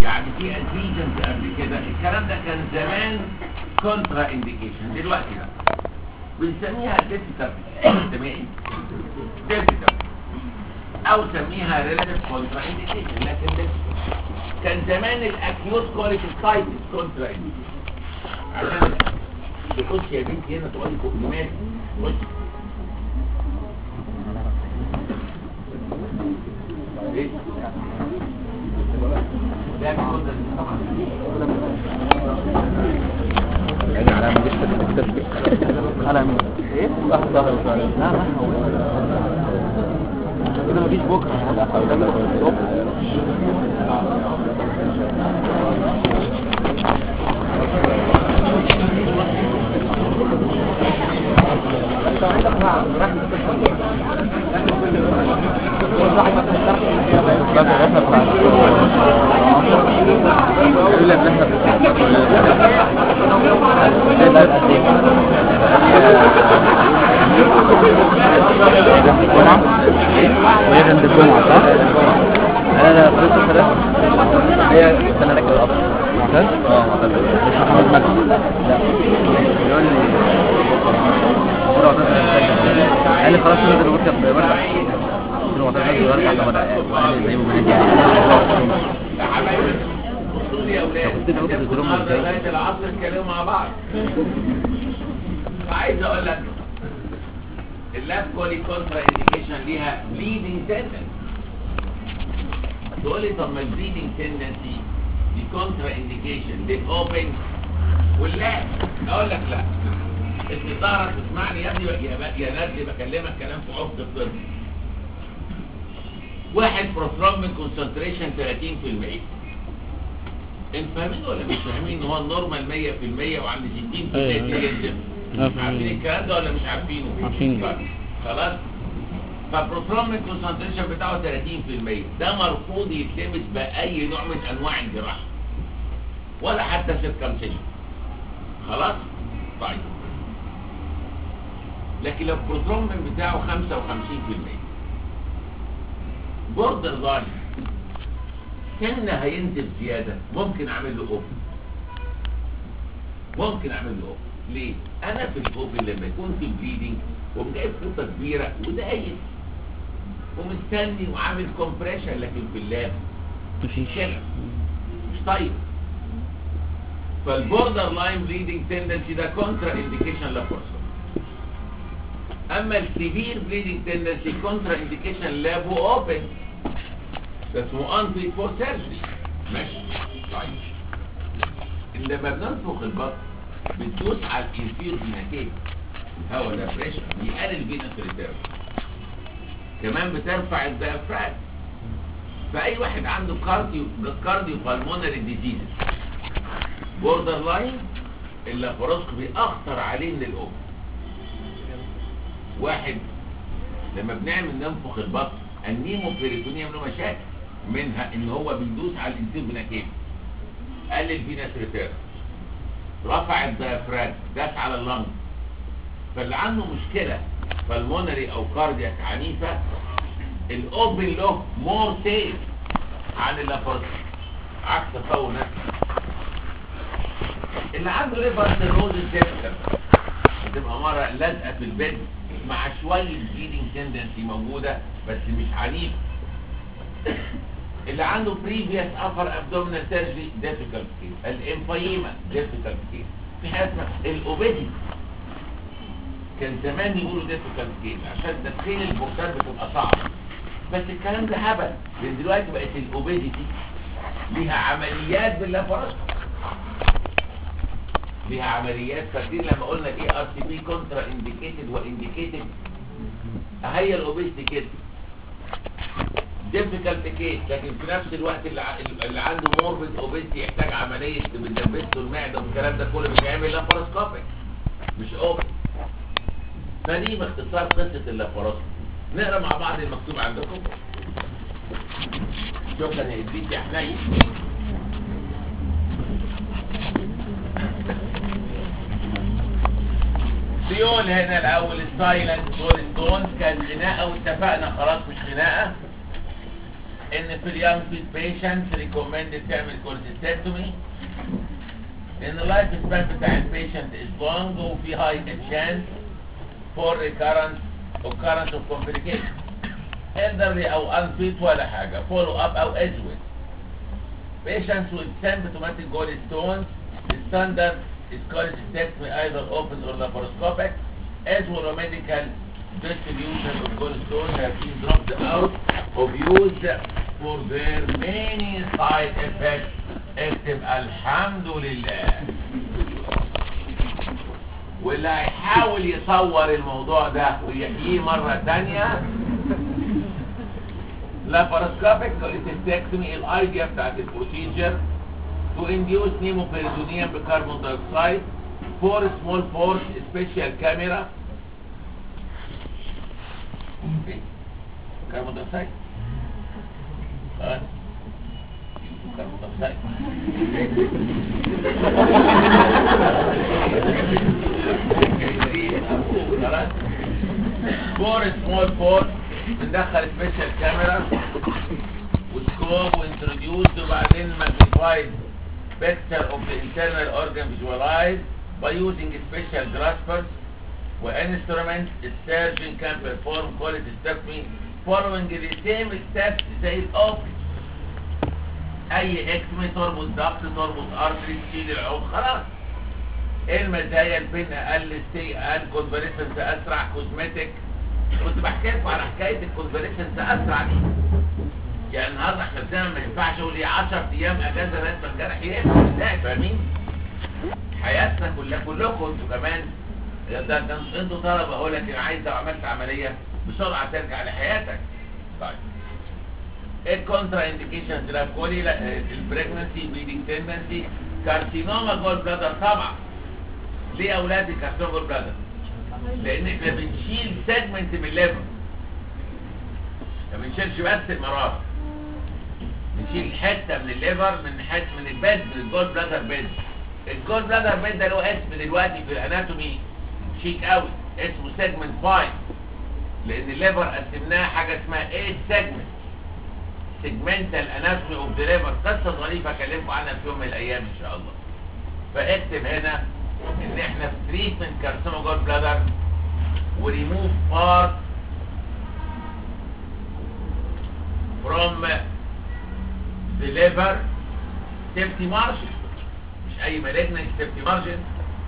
يعني في ادفيجنز قبل كده الكلام ده كان زمان كونترا انديكيشن دلوقتي لا بنسميها ديفيكالت بنسميها ايه؟ ديفيكالت او سميها ريلاتيف كونترا انديكيشن لكن difficult. كان زمان الاكيوت كواليفيكايتس كونترا انديكيشن عشان تخش يا بنتي هنا تقعدي فوق دماغي خش ايه؟ لا بيكون يعني على ما جبت التسبيح على مين؟ ايه؟ واحد ظهر لا لا هو كده مفيش بكره لا حول ولا قوه وهي عند الجمعة صح؟ أنا فلوس ثلاثة هي أنا راكب القطر معتز؟ اه معتز مش محمد مجدي لا يقول لي مرة معتز قال لي خلاص نزل واركب برجع قلت له معتز نزل وارجع طب أنا قال لي زي ما بنادي يعني يا حبايبي بصوا لي يا اولاد طب كنت باخد الدروم النهارده ازاي؟ لغايه العصر اتكلموا مع بعض عايز اقول لك اللاب كولي كونترا انديكيشن ليها بليدنج تندنسي تقول لي طب ما البليدنج تندنسي دي كونترا انديكيشن للاوبن واللاب اقول لك لا انت ظهرك تسمعني يا ابني يا ب- يا نادي بكلمك كلام في عمق الطب واحد بروثرومبين كونسنتريشن 30% انت فاهمين ولا مش فاهمين ان هو النورمال 100% وعند 60% أيوة. ينزل آه، فاهمين. عارفين الكلام ده ولا مش عارفينه عارفين. طيب، خلاص فالبروثرومبين كونسنتريشن بتاعه 30% ده مرفوض يتلمس باي نوع من انواع الجراحه ولا حتى سيركمسيشن خلاص طيب لكن لو البروثرومبين بتاعه 55% بوردر لاين سنة هينزل زيادة ممكن اعمل له اوبن ممكن اعمل له اوبن ليه؟ انا في الاوبن لما يكون في بليدنج ومجايب خطة كبيرة ودايس ومستني وعامل كومبريشن لكن في اللاب مفيش كده مش طيب فالبوردر لاين بليدنج تندنسي ده كونترا انديكيشن لابورسون اما السيفير بليدنج تندنسي كونترا انديكيشن لابو اوبن ده اسمه انفيت فور سيرجري ماشي طيب لما بننفخ البطن بتدوس على الانفير فيناتيك الهواء ده بريشر بيقلل فينس ريتيرن كمان بترفع الديافراجم فاي واحد عنده كارديو كارديو بالمونري ديزيز بوردر لاين اللاباروسكوبي اخطر عليه من الاوبن واحد لما بنعمل ننفخ البطن النيمو بيريتونيوم له مشاكل منها ان هو بيدوس على الانسيب بناكيب قلل فينس ريتيرن رفع الديافراجم داس على اللنج فاللي عنده مشكله بالمونري او كاردياك عنيفه الاوبن له مور سيف عن اللاباروسكوبي عكس تطور نفسي اللي عنده ليفر سيروزز ديفيكال بتبقى مره لازقه في البيت مع شويه بليدنج تندنسي موجوده بس مش عنيف اللي عنده بريفيوس افر ابدومينال سيرجري ديفيكالت كيس الانفايما ديفيكالت كيس في حاجه اسمها الاوبيدي كان زمان يقولوا ديفيكالت كيس عشان تدخين البوكسات بتبقى صعبه بس الكلام ده هبل لان دلوقتي بقت الاوبيديتي ليها عمليات باللاباروسكوبي ليها عمليات فاكرين لما قلنا الاي ار سي بي كونترا انديكيتد وانديكيتد هي الاوبيستي كده ديفيكالت كيس لكن في نفس الوقت اللي, ع- اللي عنده موربيد اوبيستي يحتاج عمليه بندبسه المعده والكلام ده كله بيتعمل لاباروسكوبيك مش اوبن فدي باختصار قصه اللاباروسكوبي نقرا مع بعض المكتوب عندكم شكرا يا ادريس يا حنين بيقول هنا الاول السايلنت ستونز كان خناقه واتفقنا خلاص مش خناقه ان في اليانج فيت بيشنت ريكومندد تعمل كوليسيستومي ان اللايف سبان بتاع البيشنت از لونج وفي هاي تشانس فور ريكارنس occurrence of complication elderly او unfit ولا حاجة follow up او ادوية patients with symptomatic gallstones the standard is cholecystectomy either open or laparoscopic as well as medical distribution of gallstones have been dropped out of use for their many side effects اكتب الحمد لله واللي هيحاول يصور الموضوع ده ويحييه مرة تانية لاباراسكوبيك كوليسيستكتومي الايديا بتاعت البروسيجر to induce pneumoperitoneum بكربون دايوكسيد for small force special camera كربون دايوكسيد خلاص كربون دايوكسيد خلاص فور سمول فور بندخل سبيشال كاميرا وسكوب وانتروديوس وبعدين magnified picture of the internal organ visualized by using special graspers وانسترومنت السيرجن can perform cholecystectomy following the same steps زي الاوبن اي اكتمي تربط ضغط تربط ارتري تشيل العود خلاص ايه المزايا البن اقل ستي اقل كونفريشنز اسرع كوزمتيك كنت بحكي لكم على حكايه الكونفريشنز اسرع دي يعني النهارده احنا بنعمل ما ينفعش اقول ايه 10 ايام اجازه لازم الجرح يقفل ازاي فاهمين؟ حياتنا كلها كلكم انتوا كمان ده ده ده انتوا طلبه اقول لك انا عايز لو عملت عمليه بسرعه ترجع لحياتك طيب الكونترا انديكيشنز لا كولي البريجنسي بليدنج تندنسي كارسينوما جول بلادر طبعا ليه اولادي كارسينوما جول بلادر لان احنا بنشيل سيجمنت من الليفر ما بنشيلش بس المرار بنشيل حته من الليفر من حته من البيد من الجول بلادر بيد الجول بلادر بيد ده له اسم دلوقتي في الاناتومي شيك قوي اسمه سيجمنت 5 لان الليفر قسمناها حاجه اسمها 8 سيجمنت سيجمنتال اناتومي اوف ذا ليفر قصه ظريفه اكلمكم عنها في يوم من الايام ان شاء الله فاكتب هنا ان احنا في تريتمنت كارسينوما جول بلادر وريموف بارت from the liver safety margin مش اي malignant safety margin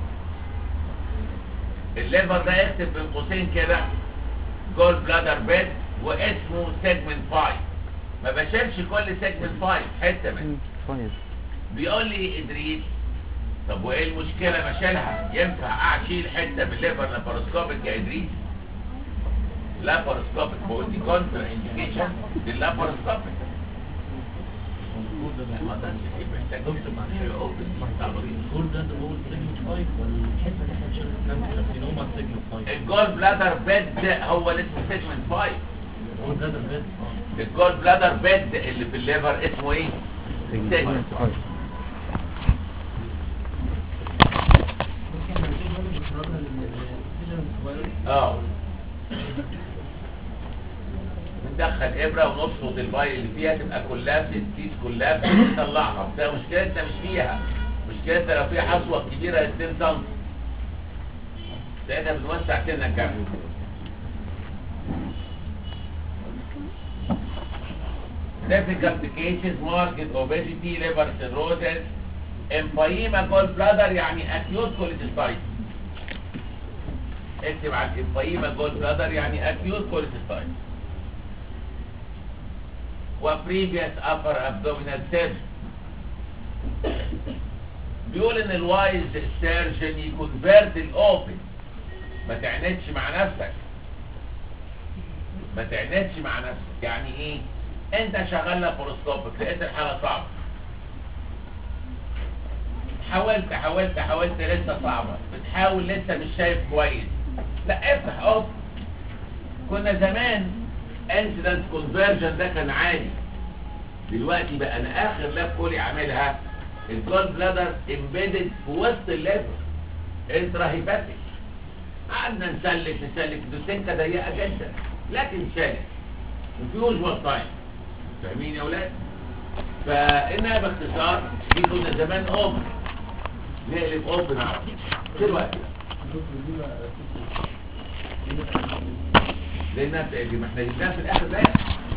الليفر ده اكتب بين قوسين كده جول بلادر بيد واسمه سيجمنت 5 ما بشيلش كل سيجمنت 5 حته منه كويس بيقول لي ادريس طب وايه المشكله ما اشيلها ينفع اشيل حته من الليفر لاباروسكوبيك يا ادريس لاباروسكوبيك هو دي كونتر انديكيشن لللاباروسكوبيك ما ده شيء محتاج الجول ده اللي هو السيجمنت 5 والحته اللي احنا بنشيلها اسمها كارسينوما سيجمنت 5 الجول بلادر بيد هو اللي اسمه سيجمنت 5 هو ده ده بس الجول بلادر بيد اللي في الليفر اسمه ايه سيجمنت كويس ممكن احنا نشيل برضه بالفراغ للفيجن الصغير اه ندخل ابره ونصفط الباي اللي فيها تبقى كلها في التيس كلها نطلعها بس مشكلتنا مش فيها مشكلتنا لو فيها حصوه كبيره 2 سم ساعتها بنوسع سنه الجرح Difficult cases marked obesity, liver cirrhosis, empyema gallbladder يعني acute cholecystitis اكتب على الانفايما جول بلادر يعني اكيوت كوليسيستايت وبريفيوس ابر ابدومينال سيرجن بيقول ان الوايز سيرجن يكونفيرت الاوبن ما تعندش مع نفسك ما تعندش مع نفسك يعني ايه انت شغال لابروسكوبك لقيت الحاله صعبه حاولت حاولت حاولت لسه صعبه بتحاول لسه مش شايف كويس لا افتح اوف كنا زمان انسيدنت كونفرجن ده كان عادي دلوقتي بقى انا اخر لاب كولي عاملها الجول بلادر امبيدد في وسط الليفر انترا هيباتيك قعدنا نسلك نسلك السكه ضيقه جدا لكن شالت وفي يوجوال تايم فاهمين يا ولاد فانها باختصار دي كنا زمان اوبن نقلب اوبن على طول. دلوقتي لانها بتأجي ما احنا جبناها في الاخر بقى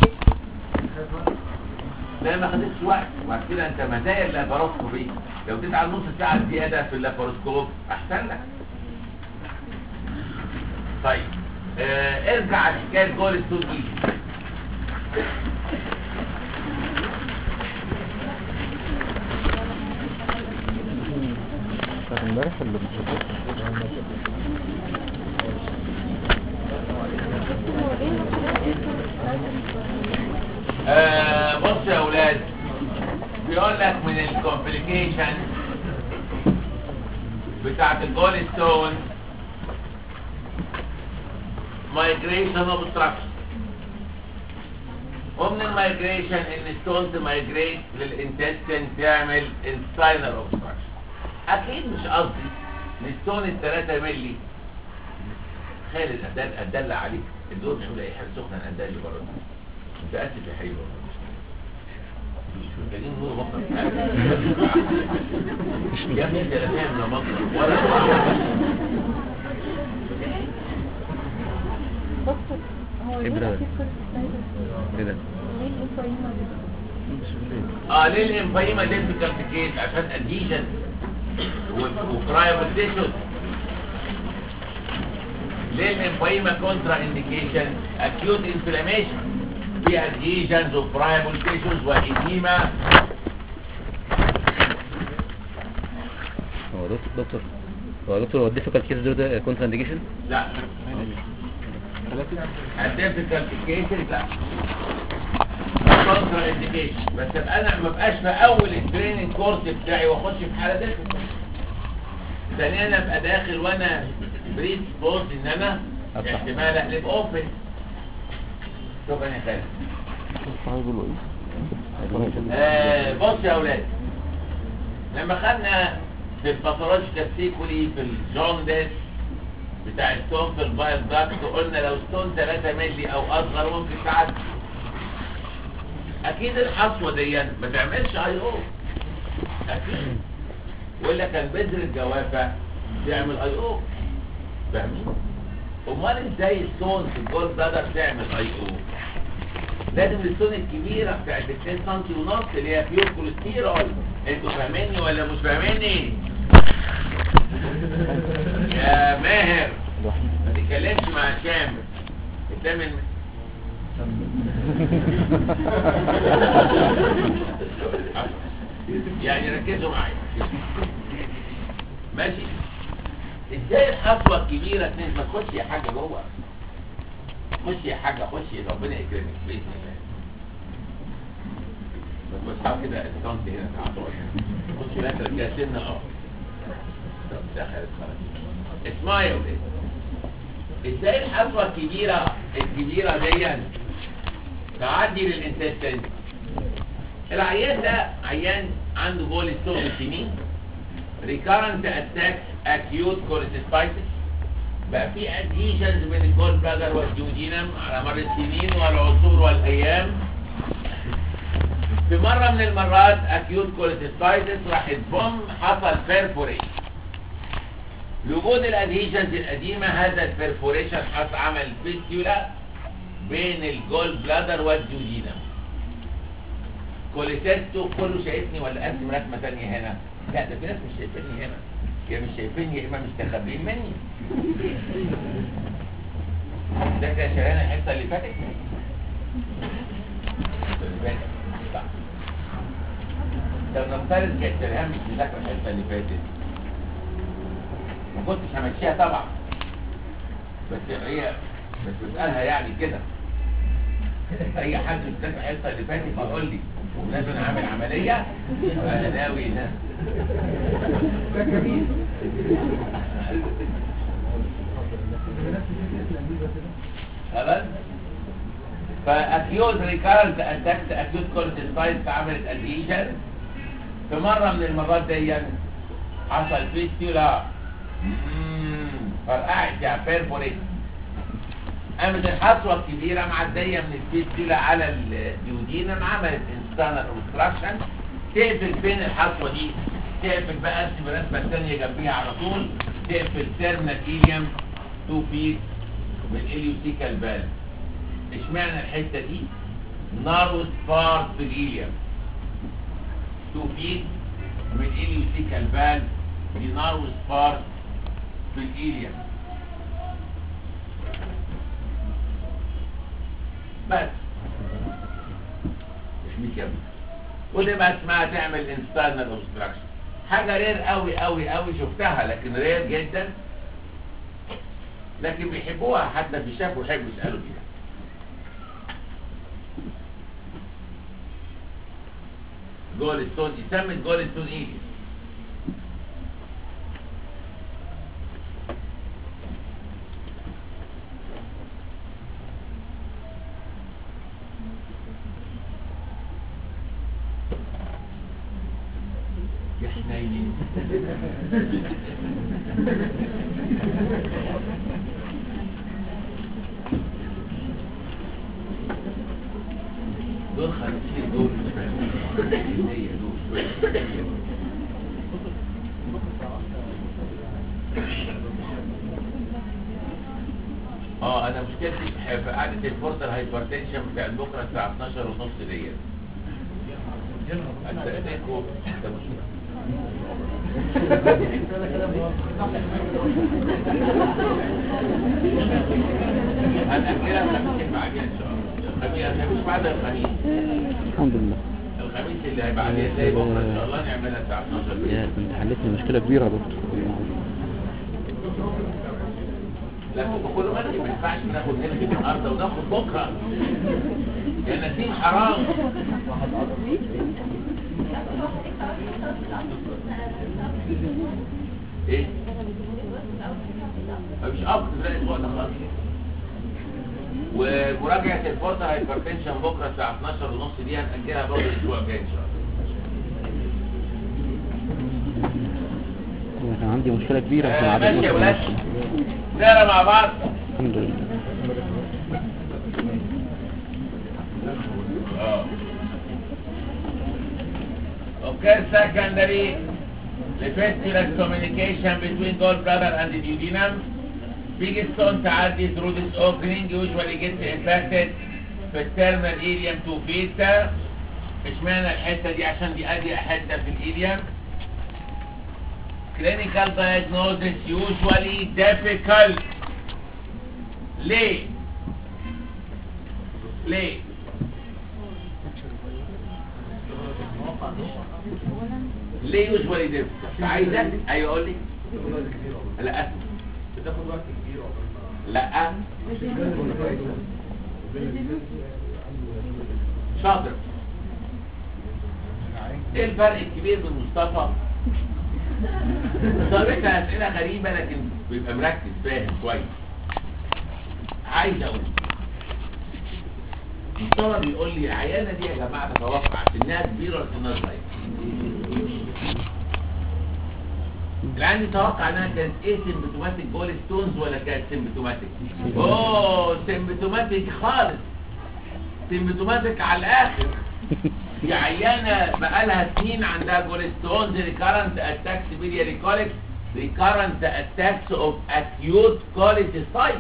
لا ما خدتش وقت وبعد كده انت مزايا اللاباروسكوبي لو تتعب نص ساعه زياده في اللاباروسكوب احسن لك طيب آه ارجع على حكايه جول ستون ايزي كان امبارح اللي مش آه بص يا اولاد بيقول لك من الكومبليكيشن بتاعت الجول ستون مايجريشن اوبستراكشن ومن المايجريشن ان الستون تمايجريت للانتستين تعمل انساينر اوبستراكشن اكيد مش قصدي ان الستون الثلاثة ملي خالد أدل أدل عليك الدور مش هقول اي حاجه سخنه انا أدل بره انت اسف يا حبيبي والله. مش محتاجين نور بكره يا ابني انت لا فاهم لا مصر ولا دكتور هو ليه إبرة. أكيد كل السلايد ايه ده؟ ليه الإنفايما دي؟ مش الليل اه ليه الانفايما ديفيكالت كيس عشان اديجن وكرايبل تيشوز ليه الانفايما كونترا انديكيشن اكيوت انفلاميشن في اديجنز وكرايبل تيشوز واديما هو دكتور دكتور هو دكتور هو الديفيكالت كيس ده كونترا انديكيشن لا الديفيكالت كيسز لا كونترا انديكيشن بس ابقى انا ما بقاش في اول التريننج كورس بتاعي واخش في حاله ديفيكالت ثانيا انا ابقى داخل وانا بريد بوز ان انا أفتح. احتمال اقلب اوبن شكرا يا خالد آه بص يا اولاد لما خدنا في الباثولوجيكال سيكولي في الجوندس بتاع الستون في البايل داكت قلنا لو ستون 3 مللي او اصغر ممكن تعدي اكيد الحصوه دي ما تعملش اي او اكيد ولا كان بذر الجوافه بيعمل اي او فاهمين امال ازاي الستون في الجول بلادر تعمل اي او لازم الستون الكبيره بتاعت 2 سم ونص اللي هي بيور كوليسترول انتوا فاهميني ولا مش فاهميني يا ماهر ما تتكلمش مع شامل الثامن يعني ركزوا معايا ماشي ازاي الحصوه الكبيره اتنين ما تخش يا حاجه جوه خش يا حاجه خش ربنا يكرمك باذن الله بس بصحى كده الصمت هنا تعطوا خش لا ترجع سنه اه طب دخلت خلاص اسمعي يا ولاد ازاي الحصوه الكبيره الكبيره دي تعدي للانتستين العيان ده عيان عنده جول ستون سنين ريكارنت اتاك اكيوت كوليسيستايتس بقى في ادهيشنز بين الجول بلادر والجوجينم على مر السنين والعصور والايام في مرة من المرات اكيوت كوليسيستايتس راحت بوم حصل بيرفوريشن لوجود الادهيشنز القديمة هذا البيرفوريشن حصل عمل فيستيولا بين الجول بلادر والجوجينم كوليسيستو كله شايفني ولا ارسم رسمة تانية هنا لا ده في ناس مش شايفيني هنا يا مش شايفيني يا اما مستخبين مني ده كده شريان الحصة اللي فاتت اللي فاتت صح لو نفترض كانت شريان مش بتذاكر الحصة اللي فاتت ما كنتش همشيها طبعا بس هي بس بسألها يعني كده اي حد بيذاكر الحصة اللي فاتت يقول لي ولازم انا عامل عملية انا ناوي ده ده جميل خلاص فاكيوت ريكارنت اتاكت اكيوت كوليستايتس عملت اديشن في مره من المرات دي حصل فيستيولا فرقعت يا بيرفوريت قامت الحصوه الكبيره معديه من الفيستيلا على الديودينم عملت انستانر اوبستراكشن تقفل فين الحصوه دي تقفل بقى ارسم الرسمه الثانيه جنبيها على طول تقفل تيرمينال ايليوم تو فيت من الاليوسيكال فالف اشمعنى الحته دي ناروس بارت في الايليوم تو فيت من الاليوسيكال فالف دي ناروس بارت في الايليوم بس مش ميكابي ودي بقى اسمها تعمل انستانر اوبستراكشن حاجه رير قوي قوي قوي شفتها لكن رير جدا لكن بيحبوها حتى في شافوا يحبوا يسالوا فيها جول ستون يسمى جول ستون ايه يا حنين دول خمسين دول مش فاهم هي دول اه انا مشكلتي في قعده الفورتر هايبرتنشن بتاع بكره الساعه 12 ونص ديت استاذنكم ده مشكله هنأجلها الخميس بعدين ان شاء الله الخميس الخميس بعد الخميس الحمد لله الخميس اللي هيبقى عليه زي بكره ان شاء الله نعملها الساعه 12 بالليل. يا انت حلتني مشكلة كبيرة يا دكتور لا هو كل ما ما ينفعش ناخد نلغي النهارده وناخد بكره يا نسيم حرام ايه مفيش اب في الاسبوع ده خالص ومراجعه الفورتر هايبرتنشن بكره الساعه 12 ونص دي هنأجلها برضه الاسبوع الجاي ان شاء الله انا كان عندي مشكلة كبيرة في آه، عدد ماشي يا نص ولاد ونص. نقرا مع بعض الحمد لله اه Okay, secondary, the fistulous communication between gallbladder and the duodenum. Big stone تعدي through this opening usually gets impacted في الترمال ileum to feet. اشمعنى الحتة دي عشان دي أضيق حتة في الإيليوم. Clinical diagnosis usually difficult. ليه؟ ليه؟ ليه يوجوالي ديفيكالت عايزك ايوه قول لي لا بتاخد وقت كبير عقبال لا شاطر ايه الفرق الكبير بين مصطفى طريقة اسئله غريبه لكن بيبقى مركز فاهم كويس عايز اقول مصطفى بيقول لي العيانه دي يا جماعه تتوقع سنها كبيره ولا سنها صغير العيان يتوقع انها كانت ايه سيمبتوماتيك جول ستونز ولا كانت سيمبتوماتيك اوه سيمبتوماتيك خالص سيمبتوماتيك على الاخر دي عيانه بقالها سنين عندها جول ستونز ريكارنت اتاكس بيلياري كوليكس ريكارنت اتاكس اوف اكيوت كوليسيسايت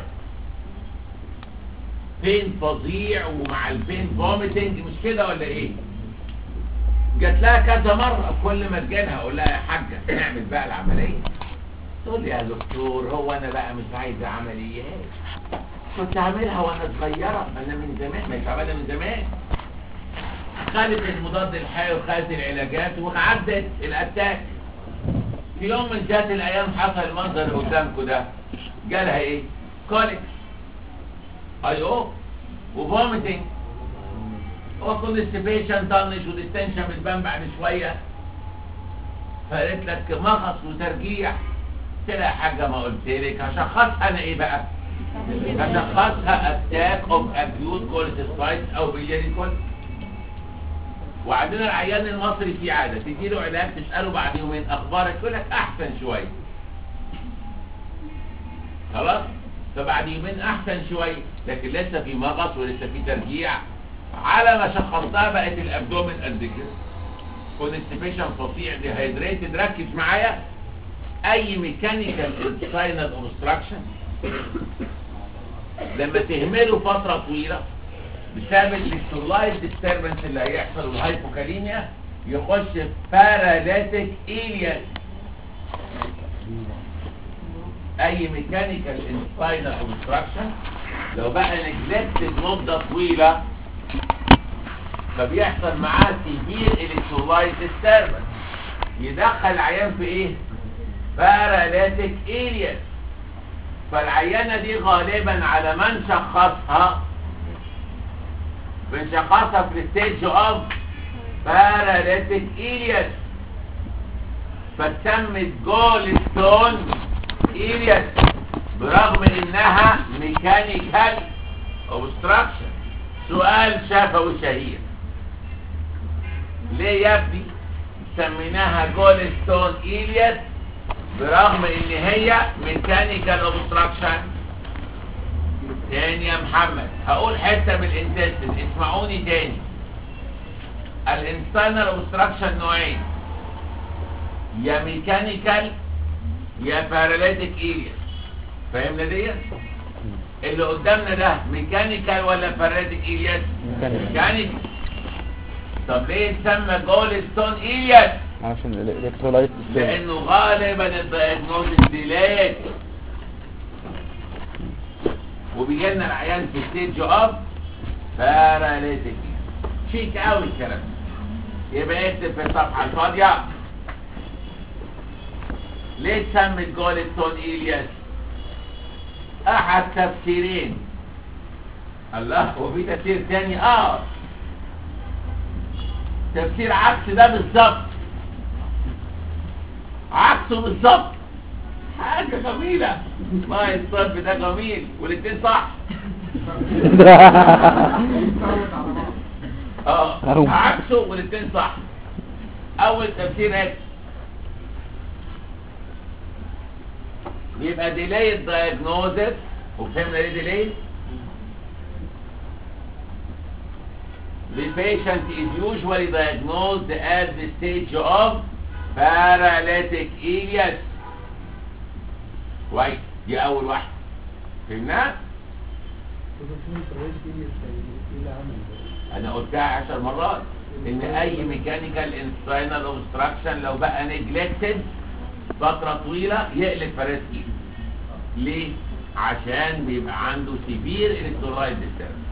بين فظيع ومع البين فوميتنج مش كده ولا ايه جات لها كذا مرة كل ما تجيلها اقول لها يا حاجة نعمل بقى العملية تقول لي يا دكتور هو انا بقى مش عايزة عمليات كنت عاملها وانا صغيرة انا من زمان ما عملها من زمان خدت المضاد الحيوي وخدت العلاجات وعدت الاتاك في يوم من ذات الايام حصل المنظر اللي قدامكم ده جالها ايه كوليكس اي او وفوميتنج وكونستيبيشن طنش وديستنشن بتبان بعد شويه فقالت لك مغص وترجيع قلت لها يا حاجه ما قلت لك هشخصها انا ايه بقى؟ هشخصها اتاك اوف اكيوت كوليستايتس او بيلياري كول وعندنا العيان المصري في عاده تديله علاج تساله بعد يومين اخبارك يقول لك احسن شويه خلاص فبعد يومين احسن شويه لكن لسه في مغص ولسه في ترجيع على ما شخصتها بقت الابدومين قد كده كونستيبيشن فظيع ديهايدريتد ركز معايا اي ميكانيكال انساينال اوبستراكشن لما تهمله فتره طويله بسبب الاسترولايت ديستربنس اللي هيحصل والهايبوكاليميا يخش في باراليتيك ايلياس اي ميكانيكال انساينال اوبستراكشن لو بقى نجلكتد مده طويله فبيحصل معاه سيفير الكترولايت ديستربنس يدخل العيان في ايه باراليتيك ايلياس فالعيانه دي غالبا على من شخصها بنشخصها في الستيج اوف باراليتيك ايلياس فتسمت جول ستون ايلياس برغم انها ميكانيكال اوبستراكشن سؤال شفوي شهير ليه يا ابني سميناها جول ستون ايلياس برغم ان هي ميكانيكال اوبستراكشن تاني يا محمد هقول حته من الانتستين اسمعوني تاني الانسانال اوبستراكشن نوعين يا ميكانيكال يا باراليتيك ايلياس فاهمنا ديت اللي قدامنا ده ميكانيكال ولا باراليتيك ايلياس ميكانيكال. ميكانيكال طب ليه اتسمى جول ستون ايلياس عشان الالكترولايت لانه غالبا الدايجنوستيك ديليت وبيجي لنا العيان في ستيج اوف باراليتيك شيك قوي الكلام ده. يبقى اكتب في الصفحه الفاضيه ليه اتسمت جولستون ايلياس احد تفسيرين الله وفي تفسير تاني اه تفسير عكس ده بالظبط عكسه بالظبط حاجة جميلة ما الصرف ده جميل والاتنين صح اه أهو. عكسه والاتنين صح اول تفسير هيك يبقى delayed diagnosis وفهمنا ليه delayed The patient is usually diagnosed at the stage of paralytic ileus كويس دي اول واحده فهمنا انا قلتها عشر مرات ان اي ميكانيكال انساينال اوبستراكشن لو بقى نيجلكتد فتره طويله يقلب فراسكي ليه عشان بيبقى عنده سيفير الكترولايت ديستربنس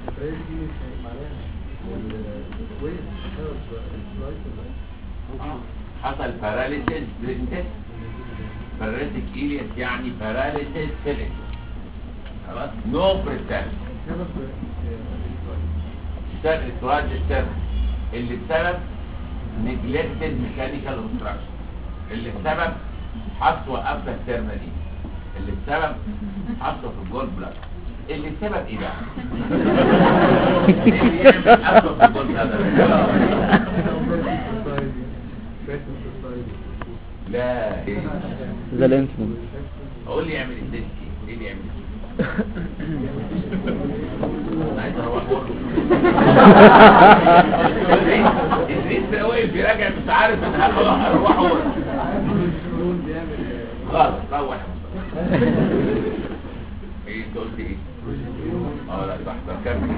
حصل باراليسيس بالانتست باراليتيك ايليس يعني باراليسيس فيليك خلاص نو بريتال سبب الكترولايت ديستربنس اللي بسبب نجلكتد ميكانيكال اوبستراكشن اللي بسبب حصوه قبل الترمالين اللي بسبب حصوه في الجول بلاد اللي بسبب ايه بقى؟ اللي يعمل حصوه في الجول بلاد لا إيه؟ زي الانسولين اقول لي يعمل الدنيا ايه اللي يعمل انا عايز اروح برضه ادريس ده واقف يراجع مش عارف انا هروح اروح ورا خلاص روح يا مصطفى. ايه انت قلت ايه اه لا صح طب كمل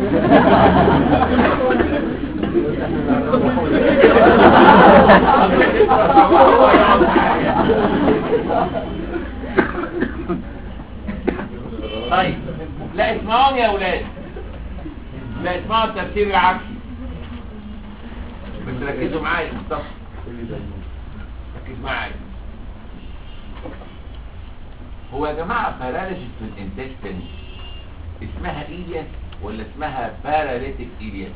طيب لا اسمعوني يا اولاد لا اسمعوا التفسير العكسي بس ركزوا معايا يا مصطفى ركز معايا هو يا جماعه باراليسيس في الانتستين اسمها ايلياس ولا اسمها باراليتيك ايلياس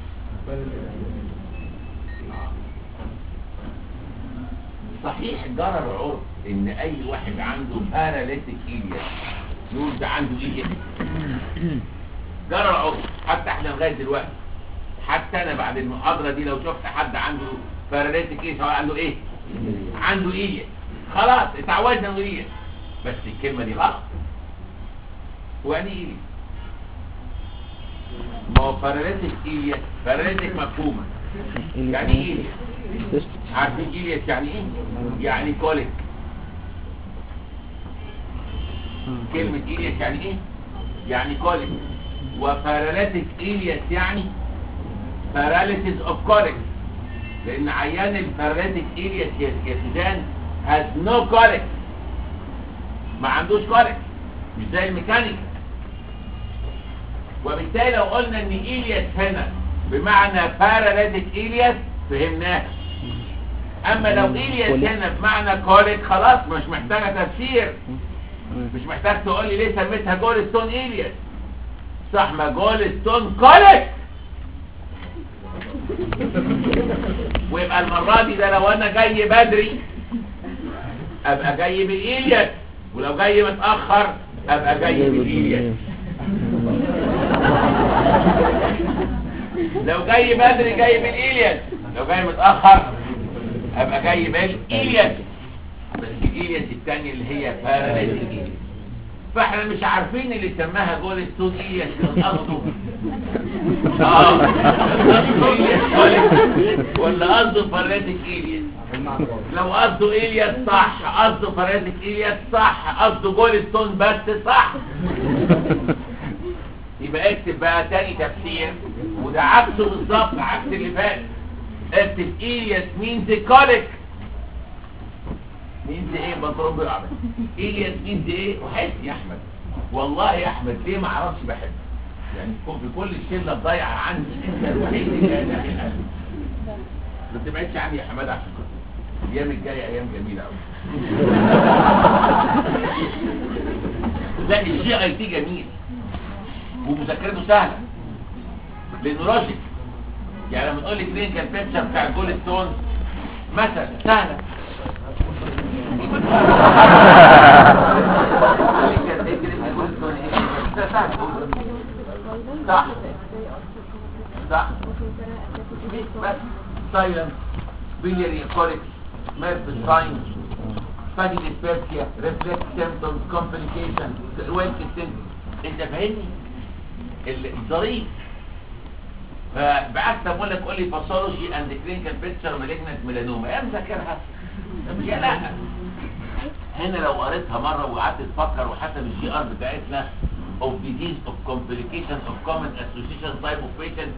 صحيح جرى العرف ان اي واحد عنده باراليتيك ايلياس نقول ده عنده ايلياس جرى العرف حتى احنا لغايه دلوقتي حتى انا بعد المحاضره دي لو شفت حد عنده باراليتيك ايلياس هو عنده ايه عنده ايلياس خلاص اتعودنا انه ايلياس بس الكلمه دي غلط ويعني ايه إيلياس ما هو باراليتيك إيلياس باراليتيك مفهومة يعني ايه إيلياس عارفين إيلياس يعني ايه يعني كوليك كلمة إيلياس يعني ايه يعني كوليك وباراليتيك إيلياس يعني paralysis of colic لان عيان الباراليتيك إيلياس يا يا سودان has no colic ما عندوش كوليك مش زي الميكانيكا وبالتالي لو قلنا ان إيلياس هنا بمعنى باراليتيك إيلياس فهمناها اما لو إيلياس هنا بمعنى كوليك خلاص مش محتاجة تفسير مش محتاج تقول لي ليه سميتها جول ستون إيلياس صح ما جول ستون كوليك ويبقى المرة دي ده لو انا جاي بدري ابقى جاي بالإيلياس ولو جاي متأخر ابقى جاي بالإيلياس لو جاي بدري جاي بالإيلياس لو جاي متأخر ابقى جاي بالإيلياس بس الإيلياس التانية اللي هي باراليتيك إيلياس فاحنا مش عارفين اللي سماها جول ستون إيلياس كان قصده اه قصده إيلياس كوليك ولا قصده باراليتيك إيلياس لو قصده إيلياس صح قصده باراليتيك إيلياس صح قصده جول ستون بس صح يبقى اكتب بقى تاني تفسير وده عكسه بالظبط عكس اللي فات اكتب إيلياس مينز كوليك مينز ايه بضرب بقى إيلياس مينز ايه وحس يا احمد والله يا احمد ليه ما اعرفش بحبك يعني في كل الشله الضايعه عندي انت الوحيد اللي داخل قلبي ما تبعدش عني يا حماد عشان خاطر الايام الجايه ايام جميله قوي لا الجي اي تي جميل ومذاكرته سهله لانه لوجيك يعني لما تقول لي كلينيكال بيكتشر بتاع الجول ستون مثلا سهله صح صح بس سايلنس بيلياري كوليك ميرف ساين فاجي ديسبيرسيا ريفلكس سيمبتومز كومبليكيشن ويلك انت فاهمني الظريف فبعت بقول لك قول لي باثولوجي اند كلينيكال بيكتشر مالجنت ميلانوما يا مذاكرها يا لا هنا لو قريتها مره وقعدت تفكر وحسب الجي ار بتاعتنا of disease of complication of common association type of patient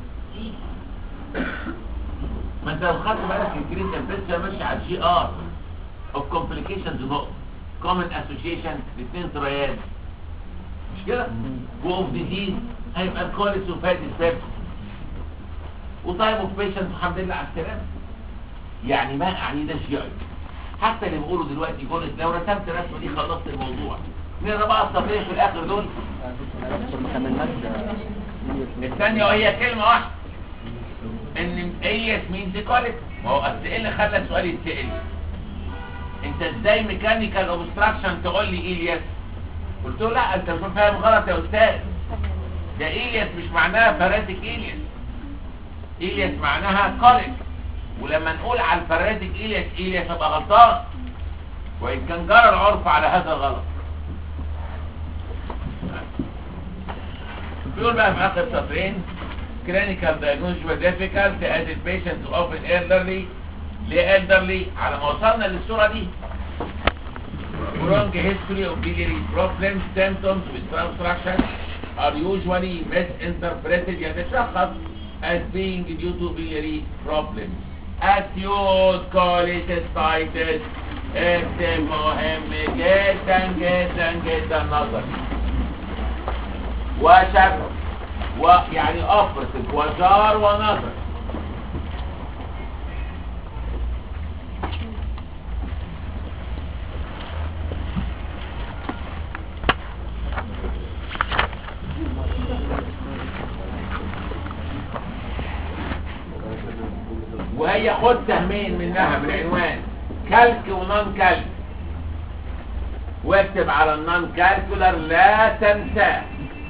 ما انت لو خدت بالك الكلينيكال بيكتشر ماشي على الجي ار of complications نقطه common association الاثنين تريان مش كده و of disease هيبقى الكوليس وفات السبب وتايب اوف بيشنت الحمد لله على السلامه يعني ما يعني ده شيء حتى اللي بيقولوا دلوقتي جولس لو رسمت الرسمه دي خلصت الموضوع نقرا بقى الصفين في الاخر دول ما كملناش الثانيه وهي كلمه واحده ان الياس مين دي كوليك ما هو اصل ايه اللي خلى السؤال يتسال انت ازاي ميكانيكال اوبستراكشن تقول لي الياس قلت له لا انت مش فاهم غلط يا استاذ ده الياس مش معناها فراتك الياس الياس معناها كوليك ولما نقول على الفراتك الياس الياس يبقى غلطان وان كان جرى العرف على هذا الغلط بيقول بقى في اخر سطرين clinical diagnosis were difficult as the patients often elderly ليه elderly على ما وصلنا للصورة دي wrong history of biliary problems symptoms with construction are usually misinterpreted يتشخص as being due to biliary problems acute cholecystitis اكتب مهم جدا جدا جدا نظر وشك ويعني operative وجار ونظر وهي خد سهمين منها من العنوان كالك ونون كالك واكتب على النون كالكولر لا تنساه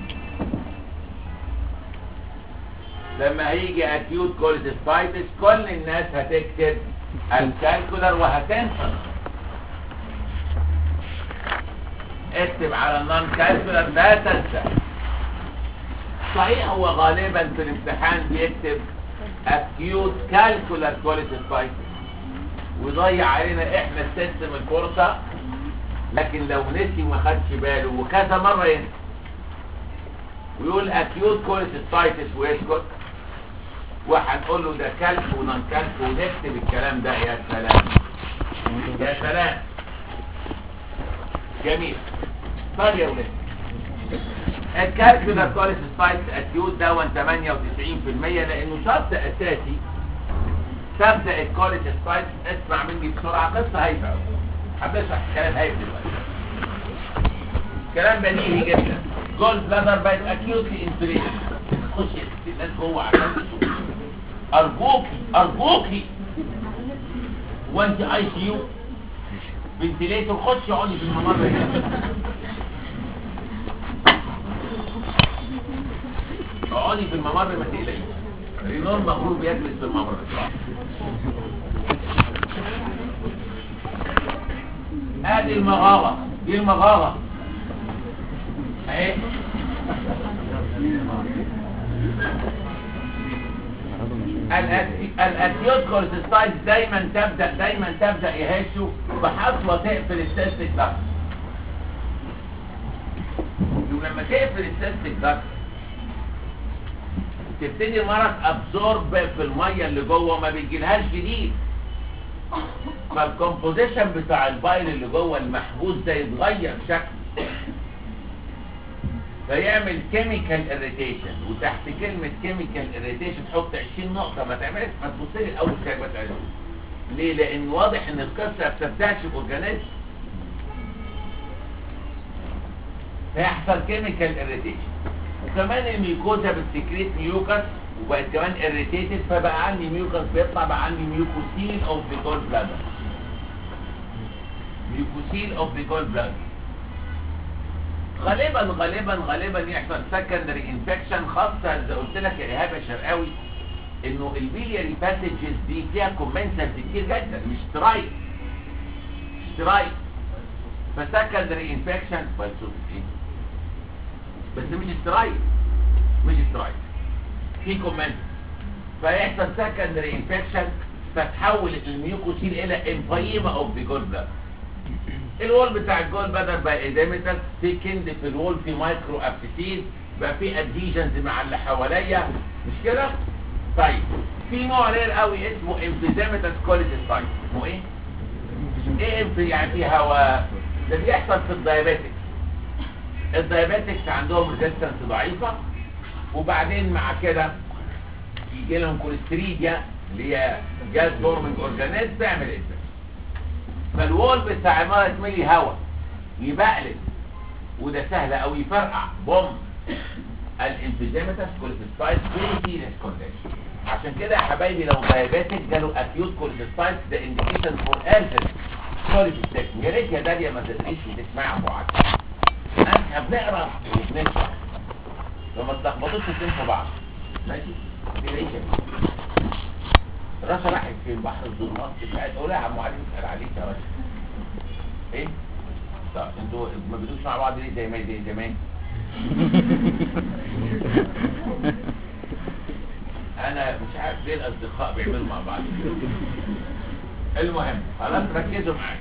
لما هيجي اكيوت كوليسيستايتس كل الناس هتكتب الكالكولر وهتنسى اكتب على النون كالكولر لا تنسى صحيح هو غالبا في الامتحان بيكتب acute calcular cholecystitis ويضيع علينا احنا السيستم الفرصة لكن لو نسي وما خدش باله وكذا مرة ينسى ويقول acute cholecystitis ويسكت وهنقول له ده كلب ونون كلب ونكتب الكلام ده يا سلام يا سلام جميل طيب يا ولاد الكالكولر كوليسيستايت اكيوت دون 98% لانه شرط اساسي تبدا الكوليسيستايت اسمع مني بسرعه قصه هايفه أوي. هبشرح الكلام هايف دلوقتي كلام بديهي جدا جولد بلادر بقت اكيوتلي انفليتد تخش الناس جوه عشان تشوف ارجوكي ارجوكي وانت اي سي يو فنتليتور خش اقعدي في الممر هنا اقعدي في الممر ما تقلقيش رينور مغروب يجلس في الممر ادي المغارة دي المغارة اهي الاكيوت كورتيستايز دايما تبدا دايما تبدا يهشوا بحصوه تقفل السيستيك داكت ولما تقفل السيستيك داكت تبتدي المرض ابزورب في الميه اللي جوه ما بيجيلهاش جديد فالكومبوزيشن بتاع البايل اللي جوه المحبوس ده يتغير شكله فيعمل كيميكال اريتيشن وتحت كلمة كيميكال اريتيشن حط 20 نقطة ما تعملش ما تبص لي الأول كده بس عليه. ليه؟ لأن واضح إن القصة ما بتبدأش بأورجانيزم هيحصل كيميكال اريتيشن وكمان الميوكوزا بتسكريت ميوكس وبقت كمان اريتيتد فبقى عندي ميوكس بيطلع بقى عندي ميوكوسيل اوف ذا جول بلادر ميوكوسيل اوف ذا جول بلادر غالبا غالبا غالبا يحصل سكندري انفكشن خاصة زي قلت لك يا ايهاب يا شرقاوي انه البيلياري باسجز دي فيها كومنسنت كتير جدا مش سترايك مش سترايك فسكندري انفكشن بس بس مش سترايك مش سترايك في كومنت فيحصل سكندري انفكشن فتحول الميوكوسيل الى امفايما اوف ذا جول بلاد الوول بتاع الجول بدل بقى ايديمتر سيكند في الوول في مايكرو ابسيسيد بقى في اديجنز مع اللي حواليا مش كده طيب في نوع رير قوي اسمه امفيزيمتس كوليسيستايت اسمه ايه ايه امف يعني في هواء ده بيحصل في الدايابيتكس الدايابيتكس عندهم ريزيستنس ضعيفه وبعدين مع كده يجي لهم كوليستريديا اللي هي جاز فورمنج اورجانيزم بيعمل انفكشن فالوول بتاع عمارة ملي هوا يبقلب وده سهل او يفرقع بوم الانفيزيمتس كوليستايت فيري سيريس كونديشن عشان كده يا حبايبي لو دايابيتك جاله اكيوت كوليستايت ده انديكيشن فور ارجنت كوليستايت يا ريت يا داليا ما تدريش وتسمعي ابو عاد احنا بنقرا وبنشرح فما تلخبطوش الاتنين في بعض ماشي كده ايه كده رشا راحت في البحر الظلمات بتاعت قول يا عم علي اسال عليك يا رشا ايه طب انتوا ما بتقولوش مع بعض ليه زي ما زي زمان انا مش عارف ليه الاصدقاء بيعملوا مع بعض كده. المهم خلاص ركزوا معايا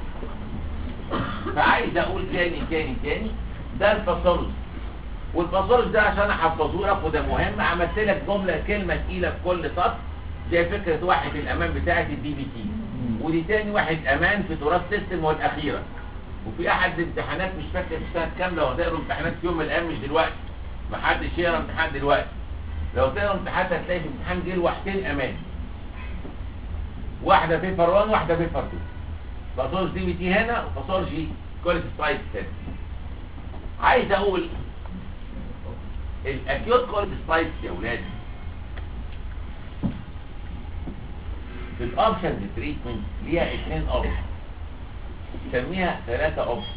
فعايز اقول تاني تاني تاني ده الفاصولوجي والفاصولوجي ده عشان احفظه لك وده مهم عملت لك جمله كلمه تقيله في كل سطر زي فكره واحد الامان بتاعت الدي بي تي ودي تاني واحد امان في تراث سيستم والاخيره وفي احد الامتحانات مش فاكر في سنه كام لو هتقروا امتحانات في يوم من الايام مش دلوقتي ما حدش يقرا امتحان دلوقتي لو تقرا امتحانات هتلاقي في امتحان جه لوحدين امان واحده بيبر 1 واحده بيبر 2 فاصولوجي دي بي تي هنا وفاصولوجي كواليتي سبايس هنا عايز اقول الاكيوت كواليتي سبايس يا اولاد في الاوبشنز تريتمنت ليها اثنين اوبشن نسميها ثلاثة اوبشن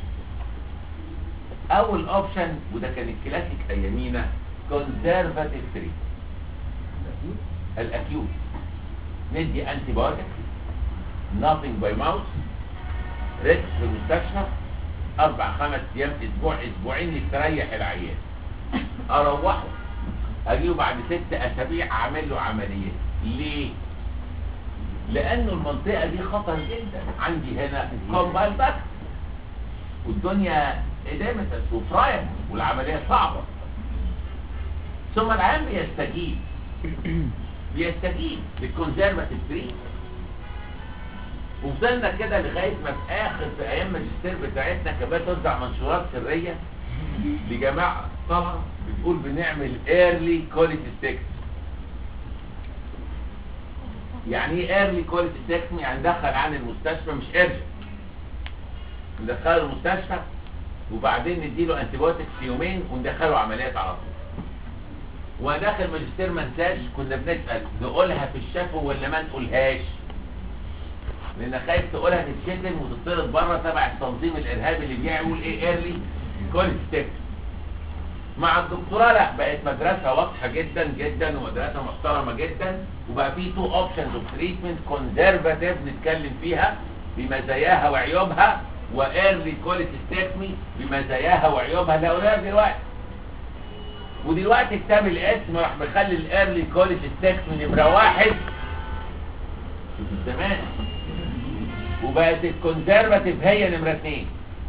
اول اوبشن وده كان الكلاسيك ايامينا كونزرفاتيف تريتمنت الاكيوت ندي انتي بايوتيك nothing by mouth ريسك في المستشفى اربع خمس ايام اسبوع اسبوعين يستريح العيان اروحه اجيله بعد ست اسابيع اعمل له عمليه ليه لانه المنطقه دي خطر جدا عندي هنا كومبال باك والدنيا ادامه وفرايم والعمليه صعبه ثم العيان بيستجيب بيستجيب للكونسرفاتيف تريت وفضلنا كده لغايه ما في اخر في ايام الماجستير بتاعتنا كمان توزع منشورات سريه لجماعه طبعا بتقول بنعمل ايرلي كواليتي ستيكس يعني ايه ايرلي كواليتي ستيكس يعني ندخل عن المستشفى مش ارجن ندخله المستشفى وبعدين نديله انتيبيوتكس يومين وندخله عمليات على طول وداخل ماجستير ما انساش كنا بنسال نقولها في الشفو ولا ما نقولهاش لان خايف تقولها تتشتم وتطرد بره تبع التنظيم الارهابي اللي بيعمل ايه ايرلي كواليتي ستيكس مع الدكتوراه لا بقت مدرسه واضحه جدا جدا ومدرسه محترمه جدا وبقى في تو اوبشنز اوف تريتمنت كونزرفاتيف نتكلم فيها بمزاياها وعيوبها وايرلي كواليتي ستيكمي بمزاياها وعيوبها لا قلنا دلوقتي ودلوقتي كتاب الاسم راح مخلي الايرلي كواليتي ستيكمي نمره واحد شوف الزمان وبقت الكونزرفاتيف هي نمره اثنين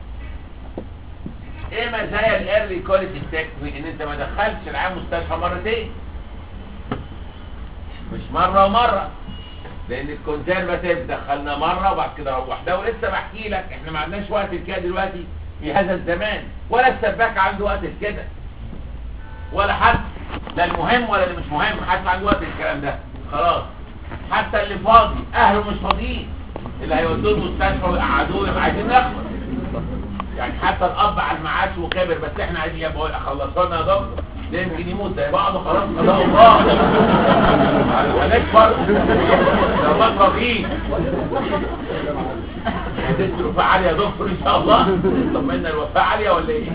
ايه مزايا الايرلي كواليتي ستيكمي ان انت ما دخلتش العام مستشفى مرتين مش مره ومره لان الكونسرفاتيف دخلنا مره وبعد كده روحنا ولسه بحكي لك احنا ما عندناش وقت لكده دلوقتي في هذا الزمان ولا السباك عنده وقت لكده ولا حد لا المهم ولا اللي مش مهم حد عنده وقت للكلام ده خلاص حتى اللي فاضي اهله مش فاضيين اللي هيودوه المستشفى ويقعدوه يبقى عايزين نخلص يعني حتى الاب على المعاش وكبر بس احنا عايزين يا ابوي خلصوا لنا يا دكتور ده يمكن يموت زي بعضه خلاص قضاء الله هنكبر لو ما راضيين هتدي الوفاة عالية يا دكتور ان شاء الله طمنا الوفاة عالية ولا ايه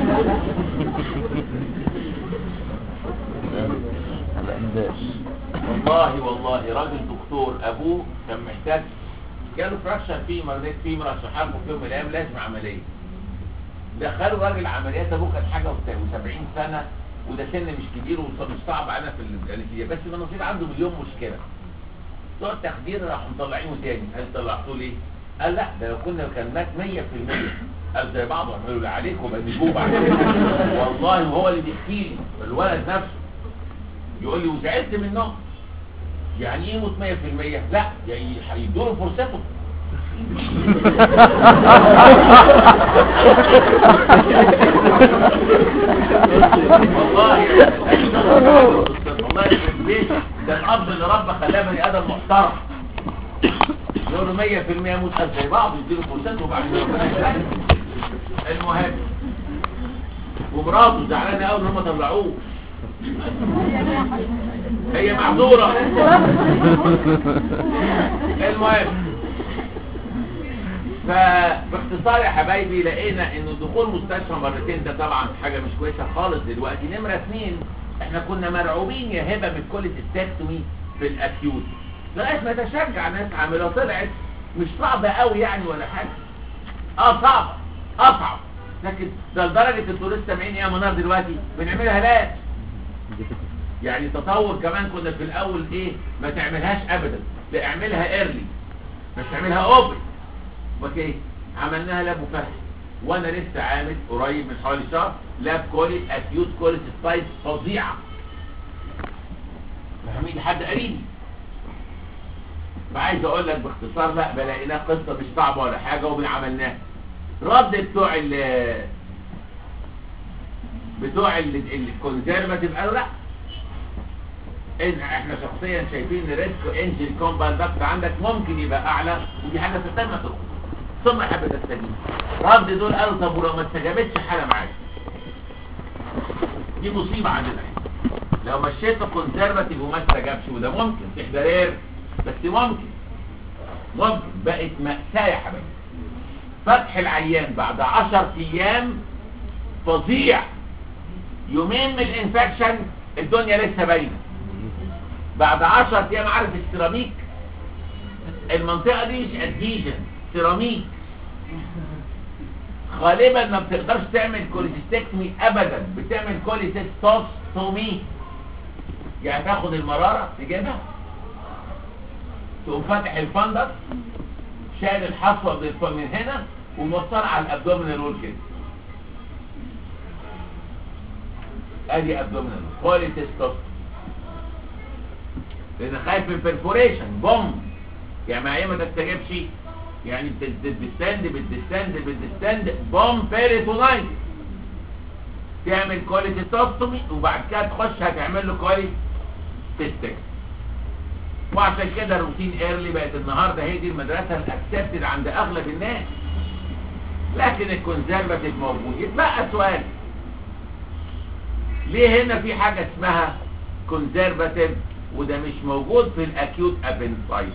والله والله راجل دكتور ابوه كان محتاج جاله فراكشن فيه مريض فيه مرشحات في يوم من الايام لازم عمليه دخلوا راجل عمليات ابوه كانت حاجه و70 سنه وده سن مش كبير ومش صعب انا في الجانبيه بس النصيب عنده مليون مشكله بتوع التخدير راحوا مطلعينه تاني هل طلعتوه ليه؟ قال لا ده لو كنا كان مات 100% قال زي بعض واعملوا اللي عليكم وبنجوه بعد والله وهو اللي بيحكي لي الولد نفسه يقول لي وزعلت منهم يعني ايه يموت 100% لا يعني هيدوا له فرصته والله والله يخرب بيت ده الاب اللي ربى خلاه بني ادم محترم يقول له 100% يموت قد زي بعض يديله فرصته وبعدين ربنا يسلمه المهم ومراته زعلانه قوي ان هم طلعوه هي معذوره المهم فباختصار يا حبايبي لقينا ان دخول مستشفى مرتين ده طبعا حاجه مش كويسه خالص دلوقتي نمره اثنين احنا كنا مرعوبين يا هبه من كل التستكتومي في الاكيوت لغايه ما تشجع ناس عامله طلعت مش صعبه قوي يعني ولا حاجه اه صعبه اصعب لكن ده لدرجه انتوا لسه سامعين ايه يا منار دلوقتي بنعملها لا يعني تطور كمان كنا في الاول ايه ما تعملهاش ابدا لا اعملها ايرلي مش تعملها اوبن اوكي عملناها لاب وفتح وانا لسه عامل قريب من حوالي شهر لاب كولي اكيوت كولي سايز فظيعه فاهمين حد قريبي فعايز اقول لك باختصار لا بلاقيناها قصه مش صعبه ولا حاجه وبنعملناها رد بتوع ال بتوع الكونسرفاتيف قالوا لا إن احنا شخصيا شايفين ان ريسك انجل كومباند دكت عندك ممكن يبقى اعلى ودي حاجه تستنى تروح ثم حابه تستجيب رد دول قالوا طب ولو ما استجابتش حاله معاك دي مصيبه عندنا لو مشيت كونسرفاتيف وما استجابش وده ممكن في حدرير بس ممكن ممكن بقت مأساة يا حبايبي فتح العيان بعد 10 ايام فظيع يومين من الانفكشن الدنيا لسه باينه بعد 10 ايام عارف السيراميك المنطقه دي مش ادهيجن سيراميك غالبا ما بتقدرش تعمل كوليسيستكتومي ابدا بتعمل كوليسيستوستومي يعني تاخد المرارة تجيبها تقوم فاتح الفندق شايل الحصوة من الف- من هنا وموصلها على الابدومينال وول كده ادي ابدومينال كوليسيستوستومي لان خايف من perforation بوم يعني ما هي ما تستجبش يعني بت- بتستند بتستند بتستند بوم بيريتونايت تعمل كوليسيستوستومي وبعد كده تخش هتعمل له كوليسيستك وعشان كده روتين ايرلي بقت النهارده هي دي المدرسه الاكسبتد عند اغلب الناس لكن الكونسرفاتيف موجود يتبقى سؤال ليه هنا في حاجه اسمها كونسرفاتيف وده مش موجود في الاكيوت ابنسايت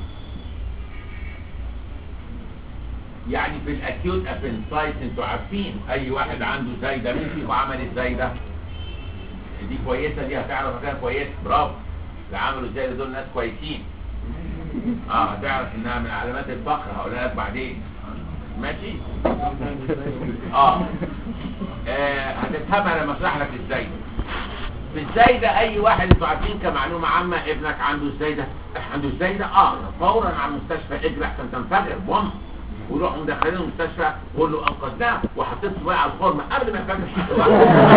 يعني في الاكيوت ابنسايت انتوا عارفين اي واحد عنده زايده مين فيكم عمل الزايده دي كويسه دي هتعرف مكان كويس برافو اللي عملوا الزايده دول ناس كويسين اه هتعرف انها من علامات الفقر هقولها لك بعدين ماشي اه, آه هتفهمها لما اشرح لك ازاي في الزايدة اي واحد انتوا عارفين كمعلومة عامة ابنك عنده الزايدة عنده الزايدة اه فورا على المستشفى اجري احسن تنفجر بوم وروحوا مدخلينه المستشفى وقول له انقذناه وحطيت صباعي على الخرمة قبل ما ينفجر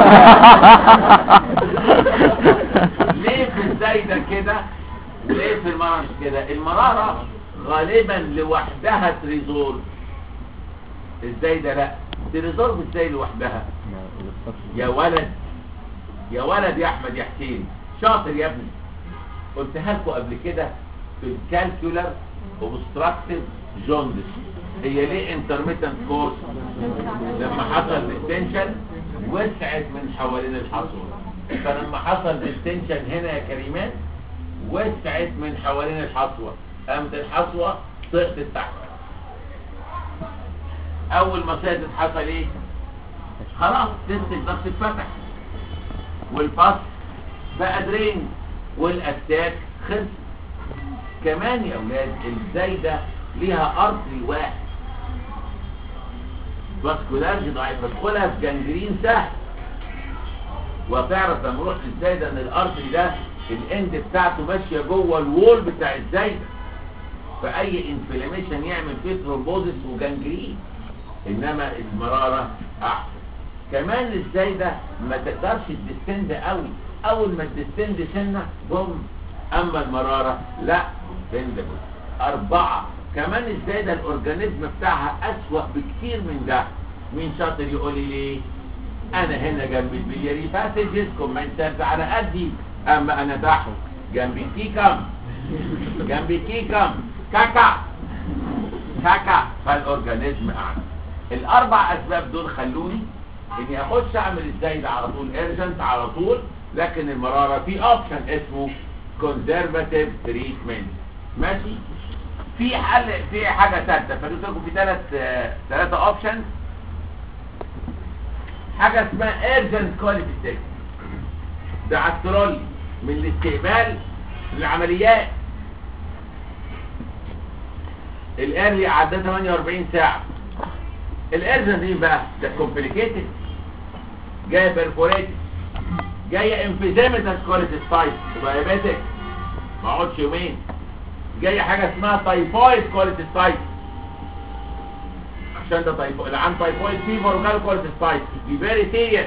ليه في الزايدة كده وليه في المرض كده المرارة غالبا لوحدها تريزول الزايدة لا تريزول ازاي لوحدها يا ولد يا ولد يا احمد يا حسين شاطر يا ابني قلتها لكم قبل كده في الكالكولر اوبستراكتيف جوندس هي ليه انترميتنت كورس لما حصل ديستنشن وسعت من حوالين الحصوه فلما حصل ديستنشن هنا يا كريمان وسعت من حوالين الحصوه قامت الحصوه سقطت تحت اول ما سقطت حصل ايه خلاص تست الضغط اتفتح والباس بقى درين والاتاك خلص كمان يا اولاد الزايده ليها ارتري واحد فاسكولارجي ضعيف تدخلها في جنجرين سهل وتعرف لما نروح للزايده ان الارتري ده الاند بتاعته ماشيه جوه الوول بتاع الزايده فاي انفلاميشن يعمل فيه ثرومبوزس وجنجرين انما المراره احسن كمان الزايده ما تقدرش تدستند قوي اول ما تدستند سنه بوم اما المراره لا بندبل اربعه كمان الزايده الاورجانيزم بتاعها اسوأ بكتير من ده مين شاطر يقول لي ليه انا هنا جنب البلياري باسجز كومنتات على قدي اما انا تحت جنب الكيكم جنب الكيكم كاكا كاكا فالاورجانيزم اعلى الاربع اسباب دول خلوني اني اخش اعمل الزايد على طول ايرجنت على طول لكن المرارة في اوبشن اسمه كونزرفاتيف تريتمنت ماشي في حل في حاجة ثالثة فقلت لكم في ثلاث ثلاثة اوبشن حاجة اسمها ايرجنت كواليفيكيشن ده على الترولي من الاستقبال للعمليات الايرلي عدى 48 ساعة الارجنت دي بقى ده كومبليكيتد جايه بيرفوريت جايه انفيزيمتس كوليسيستايت دايابيتك ما اقعدش يومين جايه حاجه اسمها تايفويد كوليسيستايت عشان ده تايفويد اللي عنده تايفويد فيفر وجاله كوليسيستايت دي فيري سيريس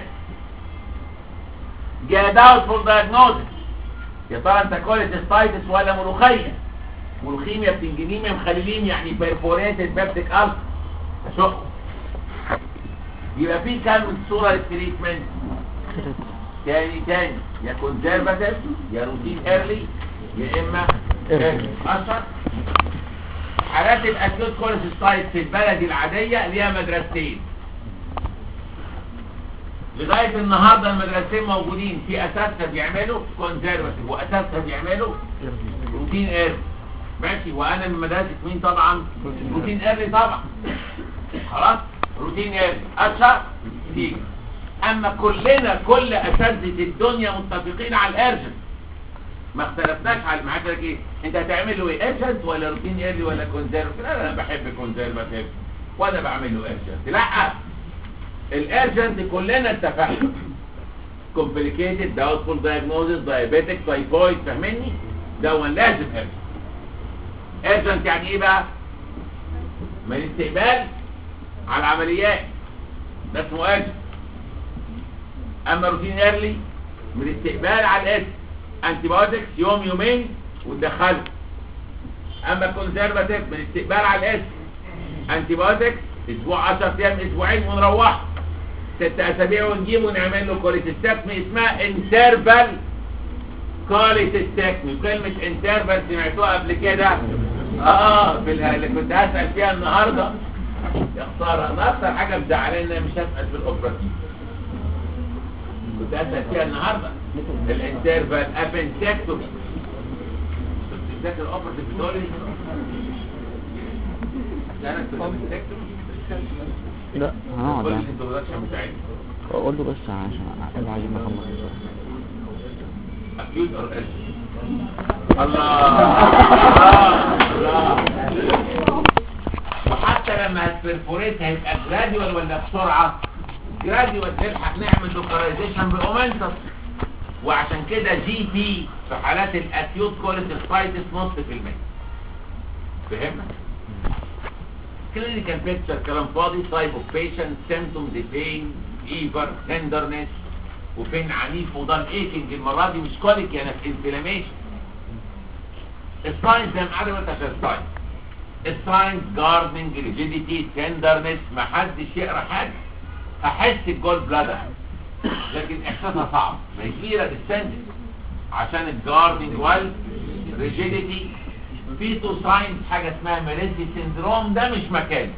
جايه داوتفول دايجنوزس يا ترى انت كوليسيستايتس ولا ملوخيه ملوخيميا بتنجنيميا مخليلين يعني بيرفوريتد بابتيك الف شق يبقى في كام صورة للتريتمنت تاني تاني يا كونزرفاتيف يا روتين ايرلي يا اما ايرلي اشهر حالات الاكيوت كوليسيستايت في البلد العادية ليها مدرستين لغاية النهاردة المدرستين موجودين في اساسها بيعملوا كونزرفاتيف واساسها بيعملوا روتين ايرلي ماشي وانا من مدرسة مين طبعا روتين ايرلي طبعا خلاص روتين ايرلي اشهر تيجي اما كلنا كل اساتذه الدنيا متفقين على الارجنت ما اختلفناش على معاك لك ايه انت هتعمل له ايه ارجنت ولا روتين ايرلي ولا كونزرف لا لا انا بحب كونزرفاتيف وانا بعمل له ارجنت لا الارجنت كلنا اتفقنا complicated doubtful diagnosis diabetic typhoid فاهمني ده هو لازم urgent urgent يعني ايه بقى من الاستقبال على العمليات ده اسمه urgent اما روتين ايرلي من الاستقبال على الاسم انتي بايوتكس يوم يومين وتدخله اما كونسرفاتيف من الاستقبال على الاسم انتي بايوتكس اسبوع 10 ايام اسبوعين ونروح ست اسابيع ونجيبه ونعمل له كوليتستكمي اسمها انترفال كوليتستكمي كلمة انترفال سمعتوها قبل كده اه في اله- اللي كنت هسأل فيها النهاردة يا خسارة انا اكتر حاجة مزعلاني ان انا مش هسأل في الاوبراتيف كنت هسأل فيها النهاردة الانترفال ابنتكتومي كنت بتذاكر الاوبراتيف بتقول لي انا كنت ابنتكتومي لا هنقعد قول لي يعني الانترودكشن بتاعتي قول له بس عشان احنا عايزين نخلص acute or urgent الله الله وحتى لما هتبرفوريت هيبقى جراديوال ولا بسرعة جراديوال نلحق نعمل لوكاليزيشن بأومنتس وعشان كده جي بي في حالات الاكيوت كوليسيستايتس نص في المية فهمنا؟ كلينيكال بيكتشر كلام فاضي تايب اوف بيشنت سيمتومز بين فيفر تندرنس وفين عنيف وضم ايكنج المره دي مش كوليك يعني في انفلاميشن الساينز زي ما عرفت عشان الساينز الساينز جاردنج ريجيديتي تندرنس ما حدش يقرا حاجه احس الجول بلادر لكن احساسها صعب ما هي كبيره ديستندنس عشان الجاردنج وال ريجيديتي في تو ساينز حاجه اسمها ميريزي سيندروم ده مش مكانه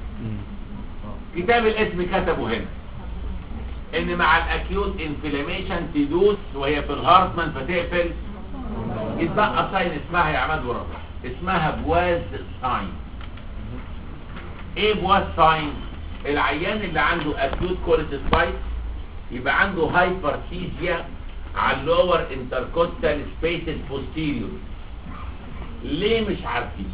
كتاب الاسم كتبه هنا ان مع الاكيوت انفلاميشن تدوس وهي في الهارتمان فتقفل يتبقى ساين اسمها يا عماد ورا اسمها بواز ساين ايه بواز ساين العيان اللي عنده اكيوت كوليسيستايت يبقى عنده هايبرسيزيا على اللور انتركوستال سبيسز بوستيريور ليه مش عارفين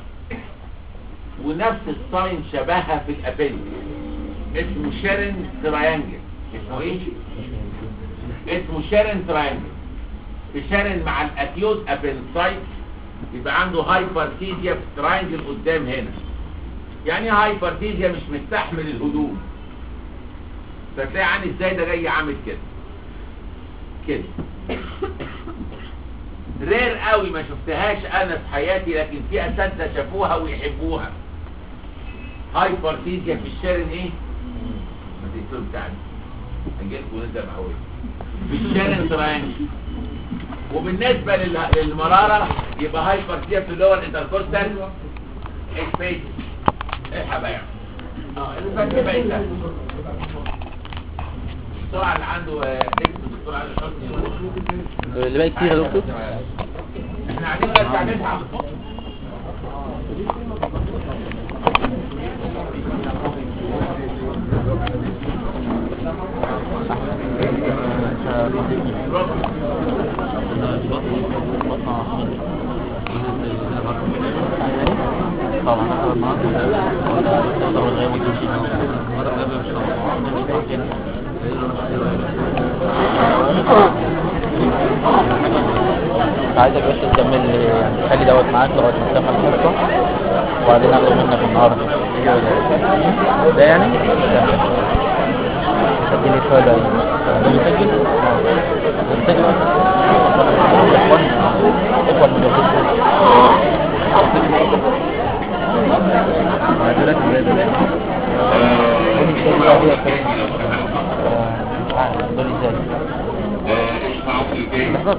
ونفس الساين شبهها في الابندكس اسمه شيرن تراينجل اسمه ايه اسمه شيرن تراينجل في شيرن مع الاكيوت ابنسايت يبقى عنده هايبرتيزيا في التراينجل قدام هنا يعني ايه هايبرتيزيا مش مستحمل الهدوء فتلاقي عن ازاي ده جاي عامل كده كده رير قوي ما شفتهاش انا في حياتي لكن في اساتذه شافوها ويحبوها هايبرتيزيا في الشارن ايه ما تقتلوا بتاعنا هنجيلكم ونبدا معويه في الشارن تراينجل وبالنسبه لل- للمراره يبقى هايبرتيزيا في اللور انتركوستال سبيس الحق بقى يعني. اه الفرق بقى سهل السرعه اللي عنده آه، تكست الدكتور علي حسني اللي باقي كتير يا دكتور احنا قاعدين بقى الساعه 9 بالظبط طبعا عايزك بس تكمل لي يعني خلي دوت معاك لغايه ما تكمل الحصه وبعدين اخد منك النهارده ده يعني؟ اديني السؤال ده ده مسجل؟ ده مسجل اخوان اخوان مدرسين دلوقتي زي ده دول ازاي؟ اسمعوا في تاني حضرت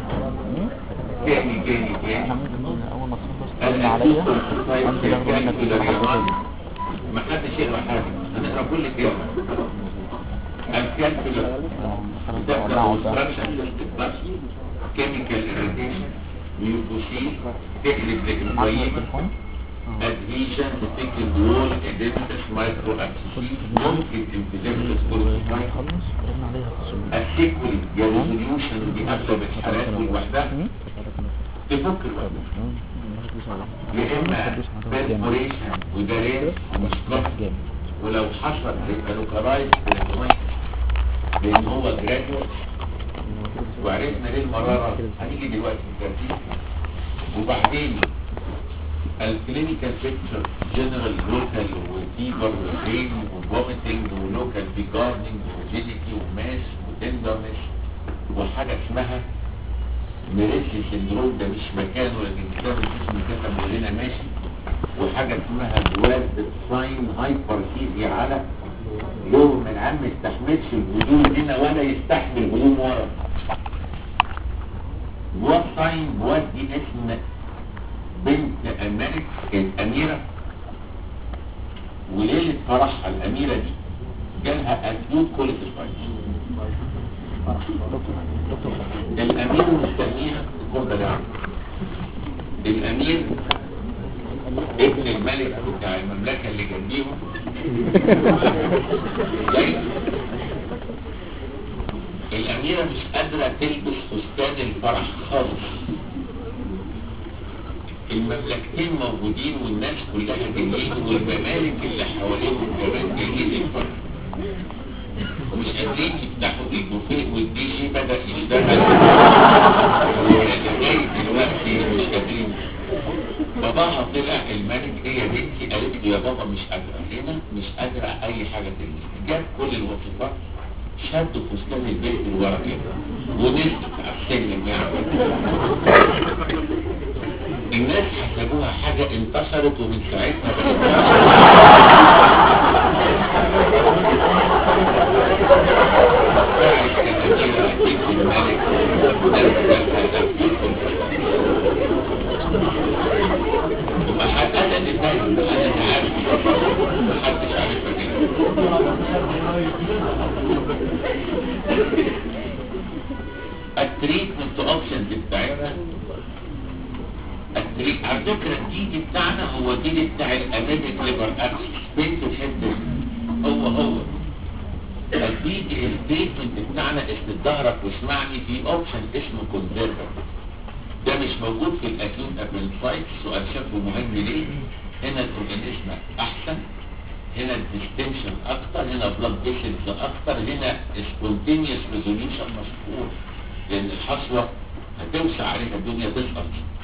تاني تاني تاني احنا ممكن اول ما تخلص ترن عليا انزل اخد منك الحصه ما حدش يقرا حاجه هنقرا كل كلمه الكالكولر خلاص ولعوا بقى كيميكال irritation ميوكوسيل تقلب معاك لإنفايم التليفون adhesion تفتكر وول اديمتس مايكرو اكسس ممكن انفيزيمتس كولوسيفاي خلص رن عليا خصوصا السيكول يا ريزوليوشن دي اغلب الحالات والوحدات تفك الوحدة يا اما perforation وده رينس ومش كف جامد ولو حصل هيبقى لوكالايز لان هو جراديوال وعرفنا ليه المرارة هنيجي دلوقتي في الترتيب وبعدين الكلينيكال بيكتشر جنرال لوكال وفيبر وبين وفوميتنج ولوكال بيجارنينج وجيديتي وماس وتندرنس وحاجة اسمها ميريسي سندروم ده مش مكانه لكن كتاب الجسم كتب لنا ماشي وحاجة اسمها جواز ساين هايبرسيزي على لون من عم يستحملش الهدوم هنا ولا يستحمل هدوم ورا جواز ساين جواز دي اسم بنت الملك كانت أميرة وليلة فرحها الأميرة دي جالها أكيوت كوليسترايتس الأمير مستنيها الكورة ده الأمير ابن الملك بتاع المملكة اللي جنبيهم جاي الأميرة مش قادرة تلبس فستان الفرح خالص المملكتين موجودين والناس كلها جايين والممالك اللي حواليهم كمان جايين الفرح ومش قادرين يفتحوا البوفيه والدي جي بدأ يشتغل ولغاية دلوقتي مش قادرين باباها طلع الملك هي بنتي قالت لي يا بابا مش قادرة هنا مش قادرة أي حاجة تلبس جاب كل الوصفات شدوا فستان البيت اللي ورا كده ونزلت على السلم يعني الناس حسبوها حاجة انتشرت ومن ساعتها بقت انا اللي فاهم انا اللي عارف محدش عارفها كده التريتمنت اوبشنز بتاعتنا التريت على فكره الجيل بتاعنا هو الجيل بتاع الامامك ليبر اكسس بنت الحته هو هو الجيل التريتمنت بتاعنا اسم ظهرك واسمعني في اوبشن اسمه كونزرفر ده مش موجود في الاكيوت ابنسايت سؤال شكله مهم ليه هنا الاورجانيزم احسن هنا الديستنشن اكتر هنا بلاد فيسلز اكتر هنا سبونتينيوس ريزوليوشن مشهور لان الحصوه هتوسع عليها الدنيا تسقط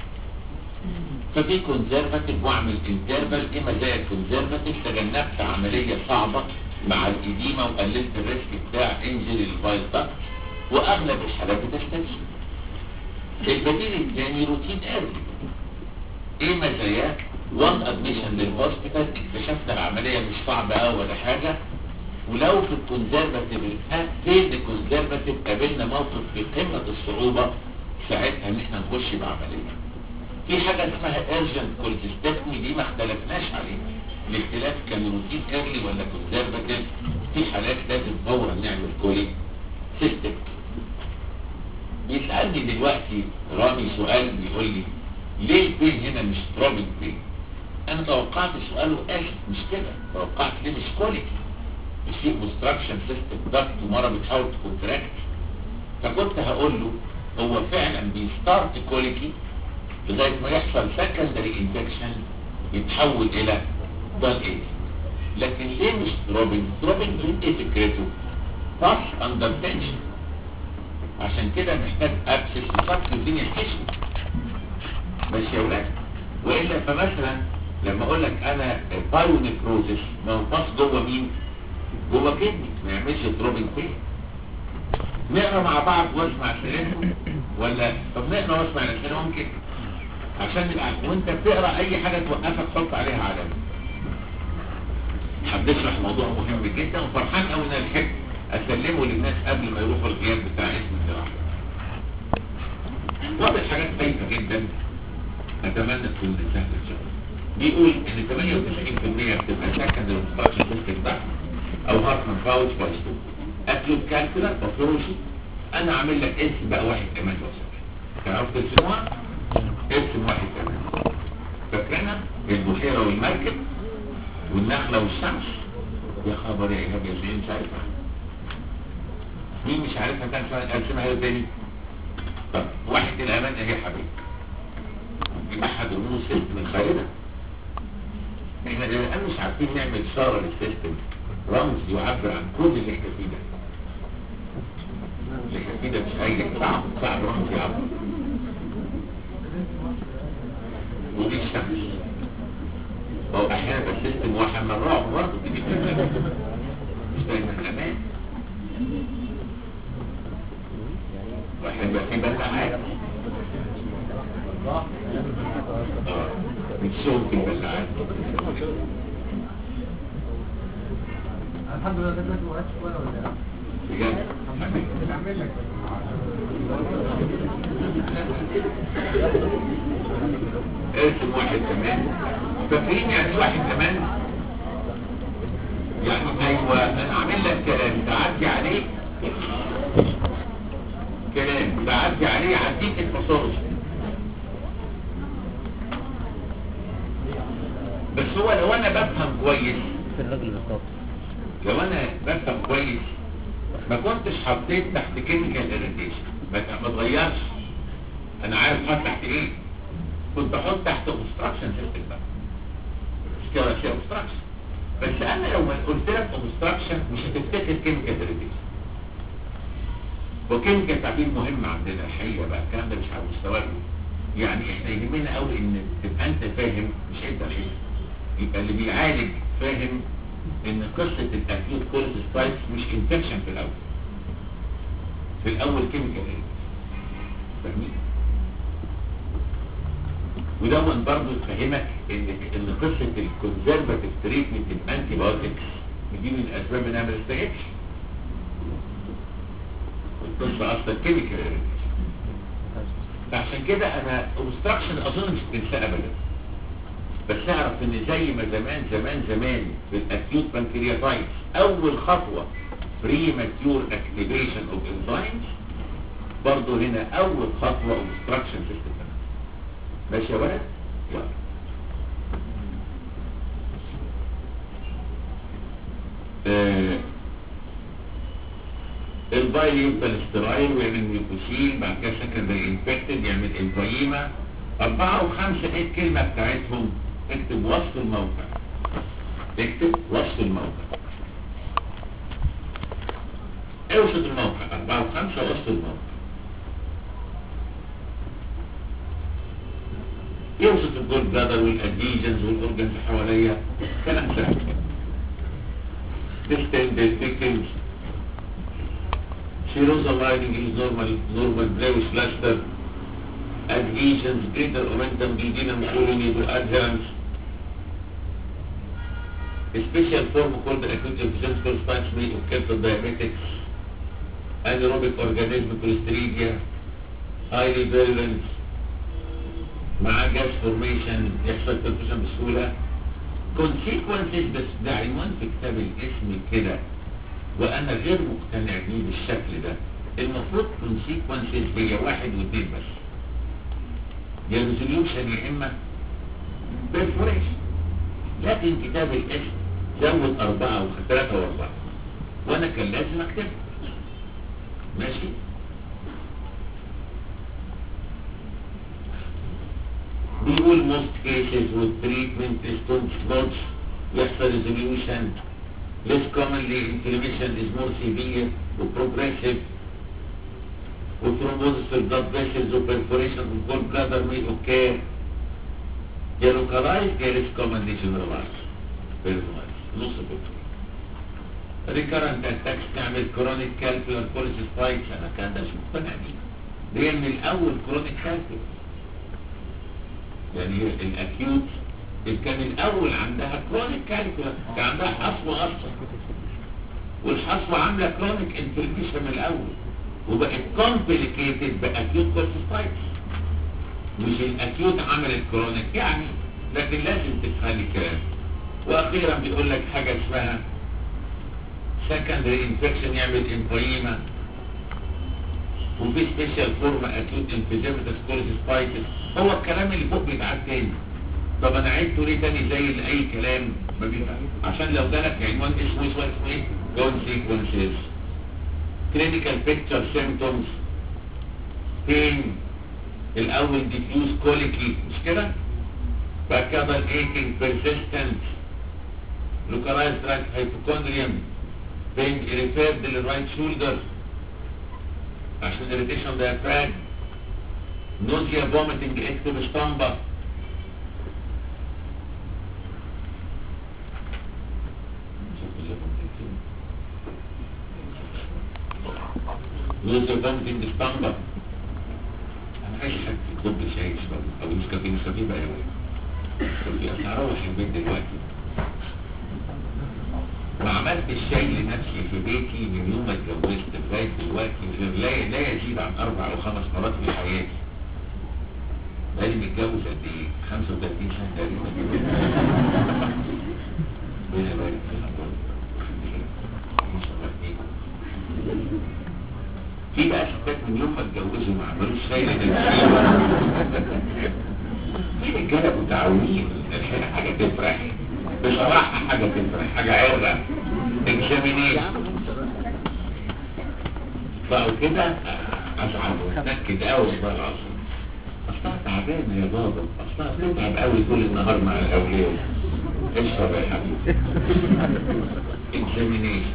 ففي كونزرفاتيف واعمل انترفال ايه مزايا الكونزرفاتيف تجنبت عمليه صعبه مع الاديمه وقللت الريسك بتاع انجري الفايل ده واغلب الحالات بتستجيب البديل الثاني روتين ايرلي ايه مزاياه وان ادميشن للهوسبيتال اكتشفنا العمليه مش صعبه قوي ولا حاجه ولو في الكونزرفاتيف فين الكونزرفاتيف قابلنا موقف في قمه الصعوبه ساعتها ان احنا نخش بعمليه في حاجه اسمها ايرجنت كوليستكتمي دي ما اختلفناش عليها الاختلاف كان روتين ايرلي ولا كونزرفاتيف في حالات لازم فورا نعمل كولي سيستم بيسألني دلوقتي رامي سؤال بيقول لي ليه البين هنا مش تروبيك بين انا توقعت سؤاله اسف مش كده توقعت ليه مش كوليكي مش في obstruction سيستم ضغط ومرة بتحاول تكونتراكت فكنت هقول له هو فعلا بيستارت كوليكي لغاية ما يحصل سكندري انفكشن يتحول الى ضل ايه لكن ليه مش تروبيك تروبيك بين ايه فكرته باس اندر تنشن عشان كده محتاج ابسس وفك الدنيا الكشف ماشي يا ولاد والا فمثلا لما اقول لك انا بايونيكروزس ما ينفعش جوه مين جوه كدني ما يعملش دروبنج فين نقرا مع بعض واسمع سيرته ولا طب نقرا واسمع الاسئله ممكن عشان نبقى وانت بتقرا اي حاجه توقفك حط عليها علامه هتشرح موضوع مهم جدا وفرحان قوي ان انا لحقت اسلمه للناس قبل ما يروحوا الغياب بتاع اسم الجراحه بعض الحاجات خايفه جدا اتمنى تكون سهله ان شاء الله بيقول ان 98% بتبقى سكند الانستراكشن سيستم ده او هارتمان باوتش بايستو اكلوب كالكولا باثولوجي انا عامل لك اسم بقى واحد كمان لو سمحت تعرف ترسموها اسم واحد كمان فاكرينها البحيره والمركب والنخله والشمس يا خبر يا ايهاب يا زين مش عارفها مين مش عارفها كان شويه ارسمها له تاني طب واحد الامان اهي يا حبيبي يبقى احد رموز سلك من خالدة احنا الان مش عارفين نعمل اشاره للسيستم رمز يعبر عن كل اللي احنا فيه ده اللي احنا فيه ده مش اي صعب صعب رمز يعبر ودي الشمس هو احيانا السيستم واحد من الرعب برضه دي بتبقى مش دايما امان واحد يبقى فيه بلعات اه بتشوف في البلعات الحمد لله ده ما وقعتش ولا ولا بجد ارسم واحد كمان فاكرين يعني ايه واحد كمان يعني ايوه انا عامل لك كلام تعدي عليه كلام تعدي عليه عديك التصرف بس هو لو انا بفهم كويس في الراجل بالظبط لو انا بفهم كويس ما كنتش حطيت تحت كيميكال اريتيشن ما ما تغيرش انا عارف حط تحت ايه كنت احط تحت اوبستراكشن سيستم بقى مش كده شيء اوبستراكشن بس انا لو ما قلت لك اوبستراكشن مش هتفتكر كيميكال اريتيشن وكيميكال تعبير مهم عندنا الحقيقه بقى الكلام ده مش على مستوى يعني احنا يهمنا قوي ان تبقى انت فاهم مش انت الحقيقه يبقى اللي بيعالج فاهم ان قصة الاكيوت كوليستايتس مش انفكشن في الاول في الاول كيميكال ايه فاهمين ودون برضه يفهمك ان ان قصة الكونزرفاتيف تريتمنت الانتي بايوتكس دي من الاسباب انها ما تستجبش القصة اصلا كيميكال فعشان كده انا اوبستراكشن اظن مش بتنسى ابدا بس اعرف ان زي ما زمان زمان زمان في الاكيوت بانكرياتايتس اول خطوة بري ماتيور اكتيفيشن اوف انزيمز برضه هنا اول خطوة اوبستراكشن سيستم ماشي يا ولد يلا آه الفايل يفضل استرايل ويعمل ميوكوسيل بعد كده سكندري انفكتد يعمل انفايما أربعة وخمسة ايه الكلمة بتاعتهم اكتب وصف الموقع اكتب وصف الموقع اوصف الموقع أربعة وخمسة وصف الموقع يوصف الجول بلادر والاديجنز والاورجنز حواليها كلام سهل distended victims Shirosa lining is normal, normal bluish luster adhesions, greater momentum, duodenum colony to adherence. A special form called acute efficiency corresponds may occur to diabetics, anaerobic organism, clostridia, highly virulent, مع gas formation يحصل perfusion بسهولة consequences بس ده عنوان في كتاب الاسم كده وانا غير مقتنع بيه بالشكل ده المفروض consequences هي واحد واثنين بس يا ريزوليوشن يا اما perforation لكن كتاب الاسم زود اربعة وثلاثة واربعة وانا كان لازم اكتبها ماشي بيقول most cases with treatment response loss يحصل resolution less commonly inflammation is more severe وprogressive وترومبوزس في البلاد فيسلز وبرفوريشن في الجول بلادر may occur يا localized يا less commonly generalized generalized نص بكتير recurrent attacks تعمل chronic calcular cholecystitis انا كان ده مش مقتنع بيه دي من الاول chronic calcular يعني الاكيوت كان الاول عندها كرونيك كالكولا كان عندها حصوة اصلا والحصوة عاملة كرونيك انفلميشن من الاول وبقت كومبليكيتد باكيوت كورتيسايتس مش الاكيوت عملت كرونيك يعني لكن لازم تفهم الكلام واخيرا بيقول لك حاجة اسمها secondary infection يعمل انفايما وفي سبيشال فورم اكيوت انفيزيمتس كورتيسايتس هو الكلام اللي فوق بيتعاد تاني طب انا عدته ليه تاني زي اي كلام ما بيبقى عشان لو جالك عنوان اسمه اسمه اسمه ايه consequences clinical picture symptoms pain الاول diffuse colicky مش كده بعد كده الايكينج persistent localized right hypochondrium being referred للرايت shoulder عشان irritation diaphragm nausea vomiting اكتب اسطمبة nausea vomiting اسطمبة انا عايز حد يطلب لي شاي شوية او نسكافيه نسكافيه بقى يوم نسكافيه اصل هروح البيت دلوقتي وعملت الشاي لنفسي في بيتي من يوم ما اتجوزت لغايه دلوقتي غير لا لا يزيد عن اربع او خمس مرات في حياتي بقالي متجوز قد ايه 35 سنه تقريبا ربنا يبارك في الامور ما شاء الله فيكم في بقى ستات من يوم ما اتجوزوا ما عملوش شاي لنفسهم في رجاله متعاونين الحقيقه حاجه تفرح بصراحه حاجه تفرح حاجه عره اكزامينيشن بقوا كده ازعل واتنكد قوي والله العظيم اصلها تعبانه يا بابا اصلها بتتعب قوي طول النهار مع الاولاد اشرب يا حبيبي اكزامينيشن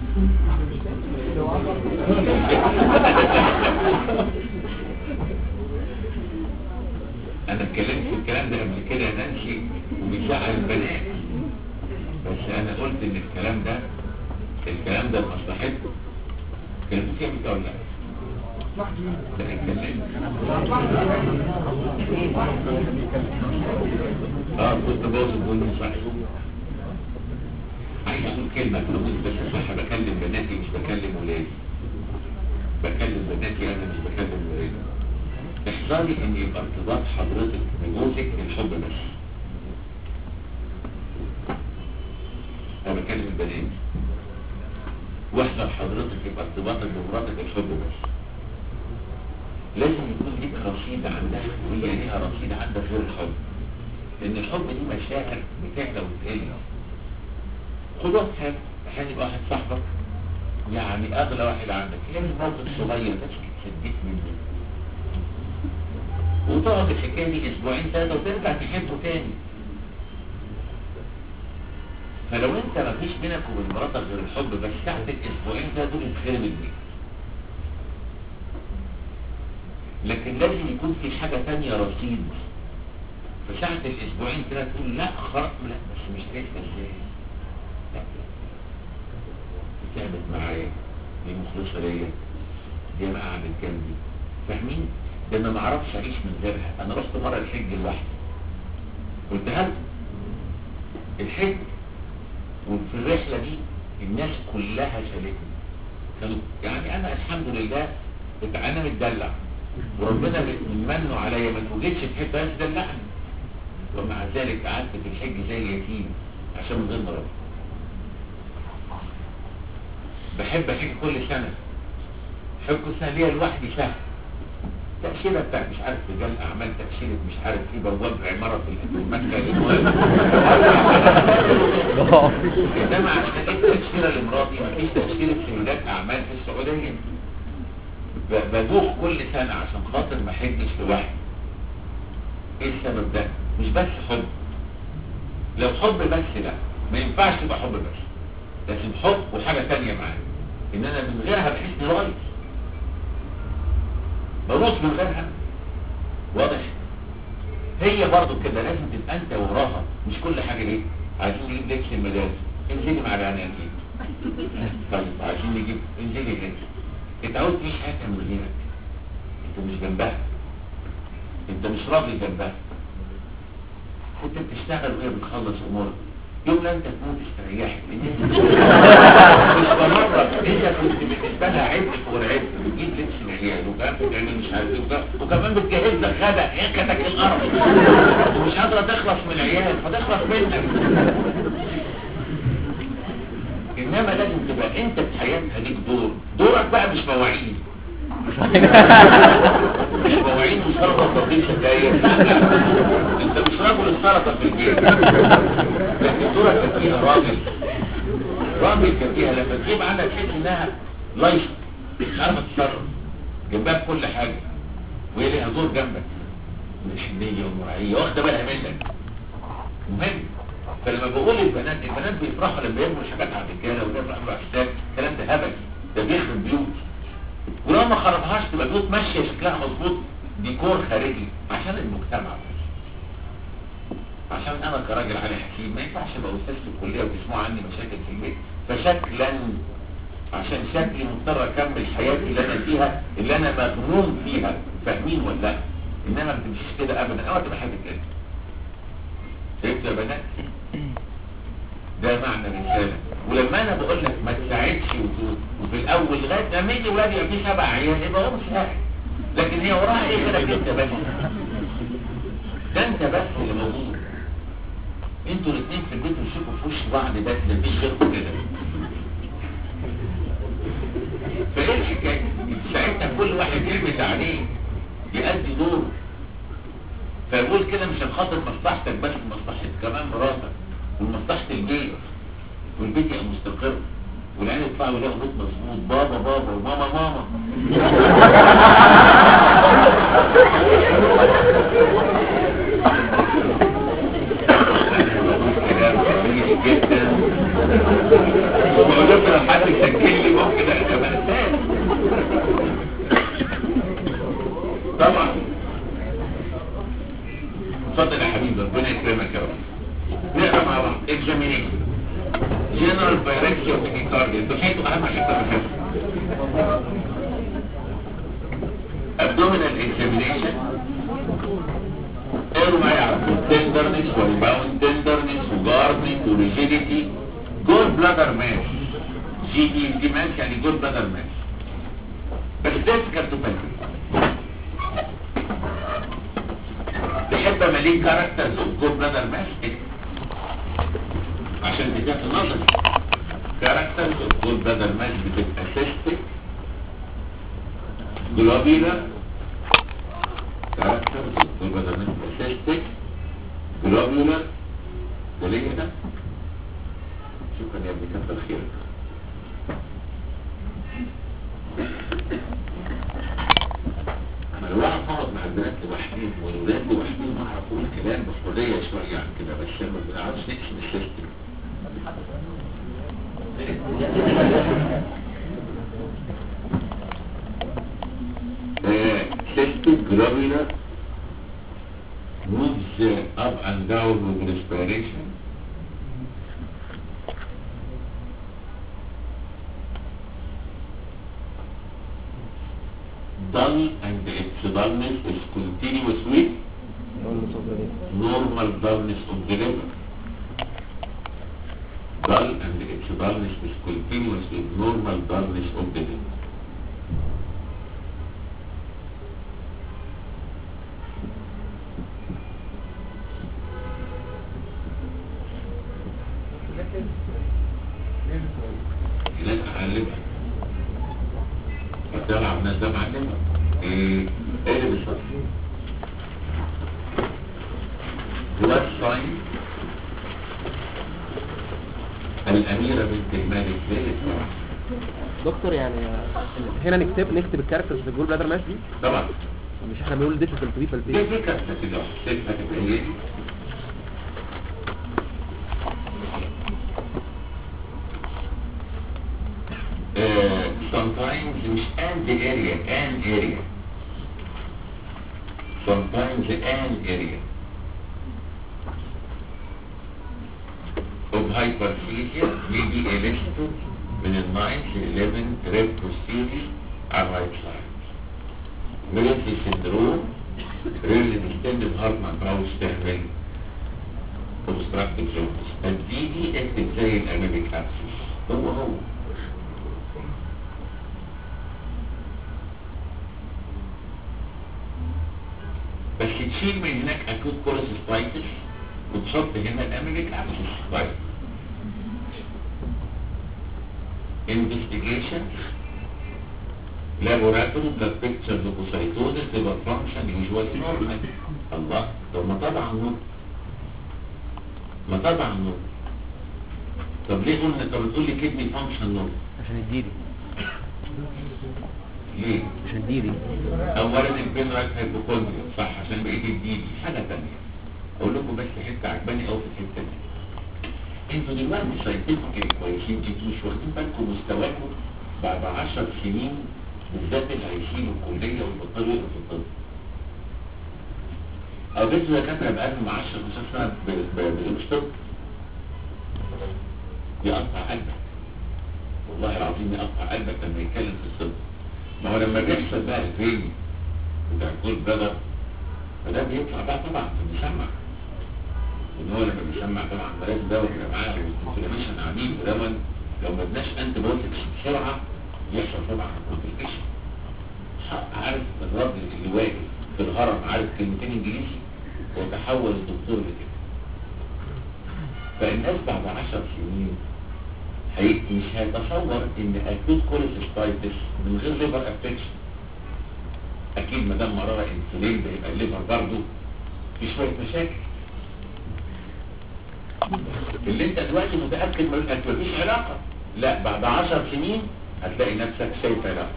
انا اتكلمت في الكلام ده قبل كده يا نانسي وبيزعل البنات بس انا قلت ان الكلام ده الكلام ده لمصلحتكم كلمتوا فيها بتاع ولا لا؟ ده اتكلمت اه كنت باظ الدنيا صح عايز اقول كلمه كنت بس صح بكلم بناتي مش بكلم ولادي بكلم بناتي انا مش بكلم ولادي احذري ان يبقى ارتباط حضرتك بجوزك الحب بس انا بكلم البنات واحذر حضرتك يبقى ارتباطك بمراتك الحب بس لازم يكون ليك رصيد عندها وهي ليها رصيد عندك غير الحب لان الحب دي مشاعر بتعلى وتقل خد وقت حاجه احيانا يبقى واحد صاحبك يعني اغلى واحد عندك يعني موقف صغير بس تشديك منه وتقعد الحكايه دي اسبوعين ثلاثه وترجع تحبه تاني فلو انت ما فيش بينك وبين مراتك غير الحب بس ساعه الاسبوعين ده دول يتخرب البيت لكن لازم يكون في حاجه تانية رصيد فساعة الاسبوعين كده تقول لا خرق لا بس مش عارف ازاي لا بتعمل معايا دي مخلصة ليا دي ما اعمل جنبي فاهمين؟ ده انا ما اعرفش اعيش من غيرها انا رحت مرة الحج لوحدي قلتها لكم الحج وفي الرحلة دي الناس كلها شالتني كانوا يعني انا الحمد لله كنت انا متدلع وربنا منه عليا ما توجدش في حته بس دلعني ومع ذلك قعدت في الحج زي اليتيم عشان من غير مرض بحب احج كل سنه حج كل سنه ليا لوحدي سهل تأشيرة بتاع مش عارف رجال أعمال تأشيرة مش عارف ايه بواب عمارة في المكة المهم إنما عشان ايه تأشيرة لمراتي مفيش تأشيرة سيدات أعمال في السعودية ب- بدوخ كل سنة عشان خاطر ما احجش لوحدي ايه السبب ده مش بس حب لو حب بس لا ما ينفعش تبقى حب بس لازم حب وحاجة تانية معاه ان انا من غيرها بحس اني رايح بروح من غيرها واضح هي برضو كده لازم تبقى انت وراها مش كل حاجة ايه عايزين نجيب لبس المدارس انزلي مع العنان دي طيب عايزين نجيب انزلي هناك انت عاوز تعيش حياتها من غيرك انت مش جنبها انت مش راضي جنبها انت بتشتغل وهي بتخلص امورك يوم لا انت تموت استريحت لان انت مش بمرة انت كنت بالنسبه لها عبء فوق العبء بتجيب لبس العيال وكمان بتعمل مش عارف ايه وكمان- وكمان بتجهز لك غدا هيكتك الارض ومش قادره تخلص من العيال فتخلص منك انما لازم تبقى انت في حياتها ليك دور دورك بقى مش مواعيد مش مواعيد وسلطه وتطبيق سجاير انت مش راجل السلطه في البيت لكن دورك كان فيها راجل راجل كان فيها لما تجيب عنها تحس انها لايفه مش عارفه تتصرف جنبها في كل حاجه وهي ليها دور جنبك من حنيه ومراعيه واخده بالها منك مهم فلما بقول البنات البنات بيفرحوا لما يرموا حاجات على الرجاله وده يفرحوا على الستات الكلام ده هبل ده بيخرب بيوت ولو ما خربهاش تبقى بيوت ماشيه شكلها مظبوط ديكور خارجي عشان المجتمع بس عشان انا كراجل علي حكيم ما ينفعش ابقى استاذ في الكليه وتسمعوا عني مشاكل في البيت فشكلا عشان شكلي مضطر اكمل حياتي اللي انا فيها اللي انا مغموم فيها فاهمين ولا لا انما ما بتمشيش كده ابدا اوعى تبقى حاجه كده فهمت يا بنات ده معنى الرساله ولما انا بقول لك ما تساعدش وت- وفي الاول لغايه لما يجي ولادي يبقى في سبع عيال يبقى هو مساعد لكن هي وراها ايه غيرك انت بس ده انت بس اللي موجود انتوا الاثنين في البيت بتشوفوا في وش بعض بس ده مفيش غيركم كده فايه الحكايه؟ ساعتها كل واحد يلمس عليه يأدي دوره فيقول كده مش خاطر مصلحتك بس مصلحة كمان مراتك ومصلحة البيت والبيت يبقى مستقر والعيال يطلعوا يلاقوا بيت مظبوط بابا بابا وماما ماما كلام جميل جدا وبقول لكم لو حد يسجل لي ممكن ابقى انسان طبعا اتفضل يا حبيبي ربنا يكرمك يا رب نقرا مع بعض اكزامينيشن جنرال بايركسي اوف تاكيكارديا انتوا حيتوا اهم حته في الحصه abdominal examination قالوا معايا على tenderness وريباوند tenderness وجاردنج وريجيديتي جول بلادر ماس جي دي دي ماس يعني جول بلادر ماس بس ده كارتوباتري تحب مليك كاركترز اوف جول بلادر ماس عشان تجاه النظر كاركترز اوف جول بلادر ماس بتبقى سيستك globular characters يبقى ده من cystic globular ده ليه كده شكرا يا ابني كتر خيرك انا لو واحد اقعد مع البنات لوحدين والولاد لوحدين اعرف اقول كلام بحريه شويه عن كده بس ما بنعرفش نقسم السيستم cystic globular moves uh, up and down with respiration. Dull and its dullness is continuous with normal dullness of the liver. Dull and its dullness is continuous with normal dullness of the liver. لا اعلمها الدلع من ده معلمها ايه ايه اللي بالظبط بلاد ساين الأميرة بنت الملك ليلة دكتور يعني هنا نكتب نكتب الكاركترز في الجول بلادر ماش دي طبعا مش احنا بنقول ديش بالبي دي بالبي دي كانت كده سيبها تبقى هي دي Uh, sometimes مش and the area an area sometimes an area of hyperphagia may be elicited من ال 9 to 11 red posterior على right side Murphy syndrome really distended heart ما تعرفش تعمل obstructive jaundice الدي دي اكتب زي الانابيك ابسس هو هو بس تشيل من هناك اكوت كوليسيستايتس وتحط هنا الامريك ابسس طيب investigation laboratory blood picture leukocytosis liver function usually normal الله طب ما طبعا نور ما طبعا نور طب ليه قلنا طب بتقول لي كدني فانكشن نور عشان الديدي ليه عشان الديدي اولا البين رايت هيبوكوندريا صح عشان بقيت الدي دي حاجه ثانيه اقول لكم بس حته عجباني قوي في الحته دي انتوا دلوقتي ساينتفك كويسين انتوا مش واخدين بالكم مستواكم بعد 10 سنين بالذات اللي هيشيلوا الكليه ويبطلوا يقروا في الطب قابلت دكاتره بقالهم 10 15 سنه ب- ب- بدروس طب يقطع قلبك والله العظيم يقطع قلبك لما يتكلم في الطب ما هو لما بيحصل بقى الفيلم بتاع كل بلد فده بيطلع بقى طبعا في المسمع ان هو لما بيسمع طبعا بلاش دواء يبقى معاه والانفلاميشن عميل ودون لو ما ادناش انت بوتكس بسرعه يحصل طبعا كومبليكيشن عارف الراجل اللي واقف في الهرم عارف كلمتين انجليزي وتحول الدكتور لكده فالناس بعد 10 سنين هي مش هيتصور ان اكيد كوليسيستايتس من غير ليفر افكشن اكيد ما دام مراره انسولين ده يبقى الليفر برضه في شويه مشاكل اللي انت دلوقتي متاكد من انك مفيش علاقه لا بعد 10 سنين هتلاقي نفسك شايف علاقه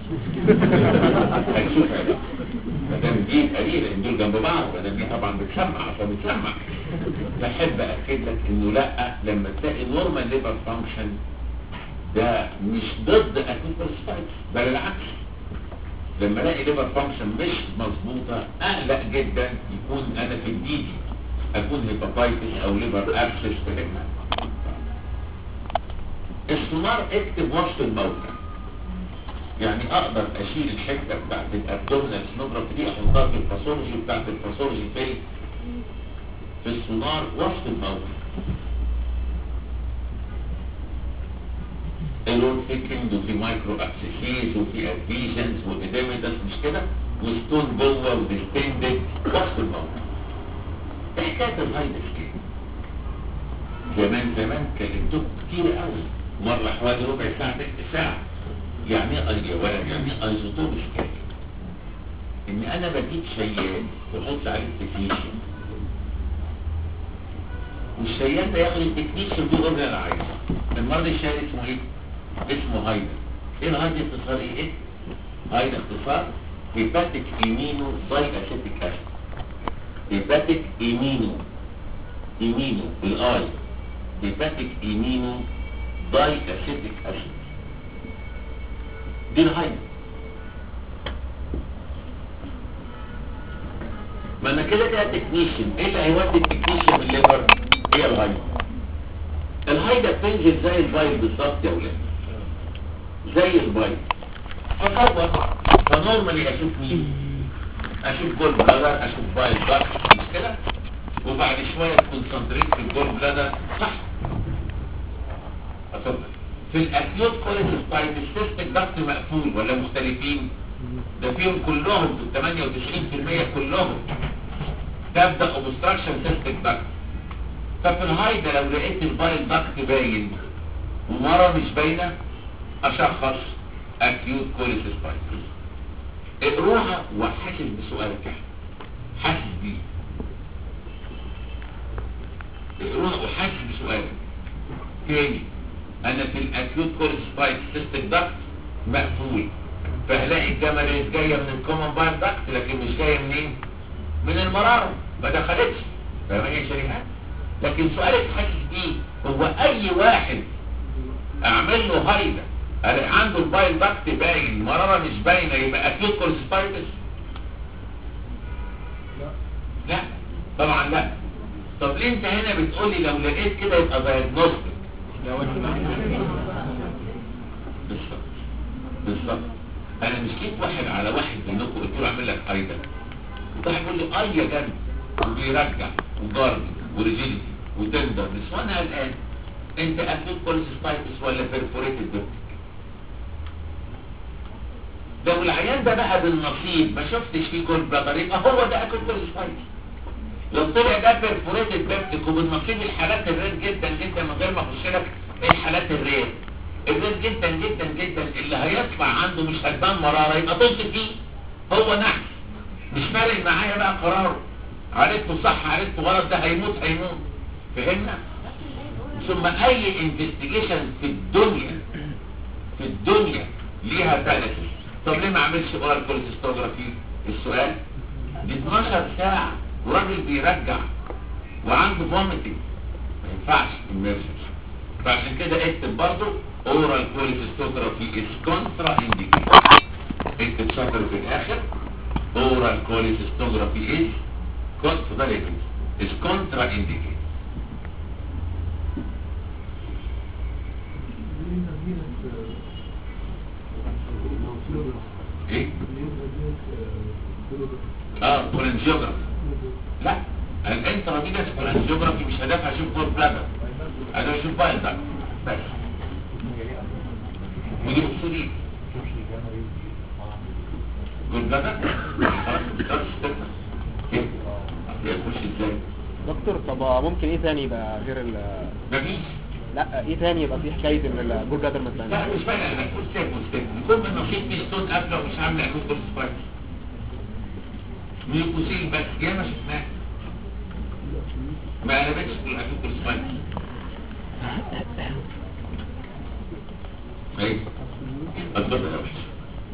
هتشوف علاقه ما دام دي قليل لان دول جنب بعض ما دام دي طبعا بتسمع عشان بتسمع بحب اكد لك انه لا لما تلاقي نورمال ليفر فانكشن ده مش ضد اكيد كوليستايتس بل العكس لما الاقي ليفر فانكشن مش مظبوطه اقلق جدا يكون انا في الديدي اكون هيباتايتس او ليفر ابسس في الهنا السونار اكتب وسط الموتى يعني اقدر اشيل الحته بتاعت الابدومينال سنوجرافي دي احطها في الباثولوجي بتاعت الباثولوجي في في السونار وسط الموتى الرول ثيكنج وفي مايكرو ابسيسيز وفي ادفيجنز واديميتس مش كده وستون جوه وديستندد وسط الموتى حكايه الهايد سكيل زمان زمان كلمتكم كتير قوي مره حوالي ربع ساعه تلت ساعه يعني ايه يا ولد يعني ايه ايزوتوب سكيل ان انا بجيب شيال واحط عليه التكنيشن والشيال ده ياخد التكنيشن دي اورجن انا عايزه المرض الشيال اسمه ايه؟ اسمه هايدا ايه الهايدا اختصار ايه؟ ايه؟ هايدا اختصار هيباتيك ايمينو داي اسيتيك اسيد هيباتيك ايمينو ايمينو بالاي هيباتيك ايمينو داي اسيتيك اسيد دي الهايدا ما انا كده كده تكنيشن ايه اللي هيودي التكنيشن من الليفر هي الهايدا الهايدا بتنزل زي البايل بالظبط يا ولاد زي البايل فصور فنورمالي اشوف مين اشوف جول بلادر اشوف بايل باك مش كده وبعد شويه كونسنتريت في الجول بلادر صح اتفضل في الاكيوت كوليستايتس السيستم ضغط مقفول ولا مختلفين ده فيهم كلهم في 98% كلهم تبدا اوبستراكشن سيستم ضغط ففي الهايدا لو لقيت البايل ضغط باين ومره مش باينه اشخص اكيوت كوليستايتس اقروها وحاسس بسؤالك حاسس بيه اقروها وحاسس بسؤالك تاني انا في الاكيوت كوليستايت سيستم داكت مقفول فهلاقي الجمالات جايه من الكومن باين داكت لكن مش جايه منين من المراره ما دخلتش فاهمين يا شريحات لكن سؤالك حاسس بيه هو اي واحد اعمل له هايدا الاقي عنده الباين داكت باين مراره مش باينه يبقى اكيوت كوليستايتس لا طبعا لا طب ليه انت هنا بتقولي لو لقيت كده يبقى دايجنوستيك بالظبط بالظبط انا مش جيت واحد على واحد منكم قلت له اعمل لك هايدا واحد يقول لي اي يا جنب وبيرجع وجارد وريجيديتي وتندرنس وانا قلقان انت اكيد كوليستايتس ولا بيرفوريتد بيبتيك لو العيان ده بقى بالنصيب ما شفتش فيه جول بلادر يبقى هو ده اكيد كوليستايتس لو طلع ده بيرفوريتد بيبتيك وبالنصيب الحالات الرير جدا جدا من غير ما اخش لك ايه الحالات الرير الرير جدا جدا جدا اللي هيطلع عنده مش هتبان مراره يبقى طز فيه هو نحس مش فارق معايا بقى قراره عرفته صح عرفته غلط ده هيموت هيموت فهمنا ثم اي انفستيجيشن في الدنيا في الدنيا ليها ثالث طب ليه ما اعملش اورال كوليستوجرافي السؤال دي 12 ساعة وراجل بيرجع وعنده فوميتنج ما ينفعش emergency فعشان كده اكتب برضه oral cholecystography is contraindicated اكتب شطر في الاخر oral cholecystography is contraindicated is contraindicated ايه اه كولنجيوجرافي لا الانترافينس كولنجيوجرافي مش هدفها اشوف جول بلادر انا اشوف بايل ده بس ودي مقصودين جول بلادر خلاص خلاص استنى ايه يخش ازاي دكتور طب ممكن ايه تاني يبقى غير ال مفيش لا ايه تاني يبقى في حكايه ان الجول بلادر ما لا تبانش مش فارق انا كل ستيب وستيب يكون من نشيط في ستون قبله ومش عامل اكوت كورس سبايك ميوكوسيل بس يا ما شفناه ما قلبتش في الاكوت كورس سبايك ايه اتفضل يا وحش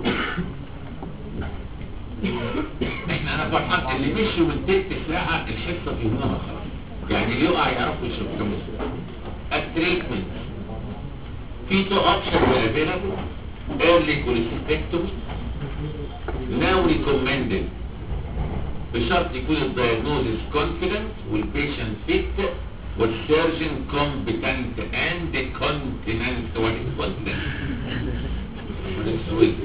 احنا انا فرحان اللي مشوا من تلت ساعه الحصه فهموها خلاص يعني اللي يقع يعرفوا يشربوا التريتمنت في تو اوبشن افيلابل early cholecystectomy now recommended بشرط يكون الدايجنوزيس confident والبيشنت fit والسيرجن competent and continent what is continent السويد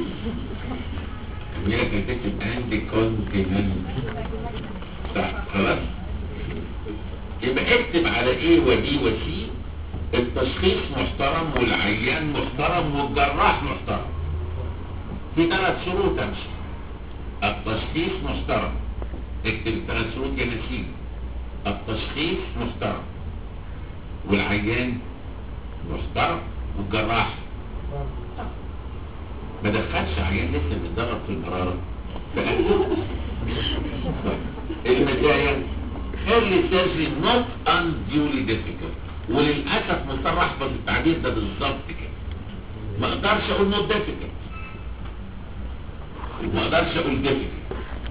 هي كانت تكتب and continent صح خلاص يبقى اكتب على ايه ودي وسي التشخيص محترم والعيان محترم والجراح محترم في ثلاث شروط امشي التشخيص محترم اكتب الثلاث شروط يا نسيم التشخيص محترم والعيان محترم والجراح ما دخلش عيان لسه بيتدرب في المرارة فقال المزايا early surgery not unduly difficult وللأسف مضطر أحفظ التعبير ده بالظبط كده ما اقدرش اقول not difficult ما اقدرش اقول difficult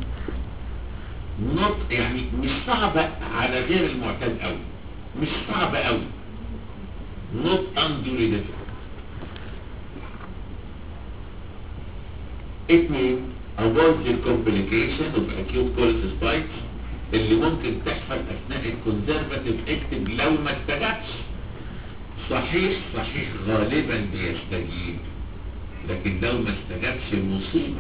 not يعني مش صعبة على غير المعتاد قوي مش صعبة قوي not unduly difficult اتنين avoid the complication of acute cholecystitis اللي ممكن تحصل اثناء الكونزرفاتيف اكتب لو ما استجابش صحيح صحيح غالبا بيستجيب لكن لو ما استجابش المصيبة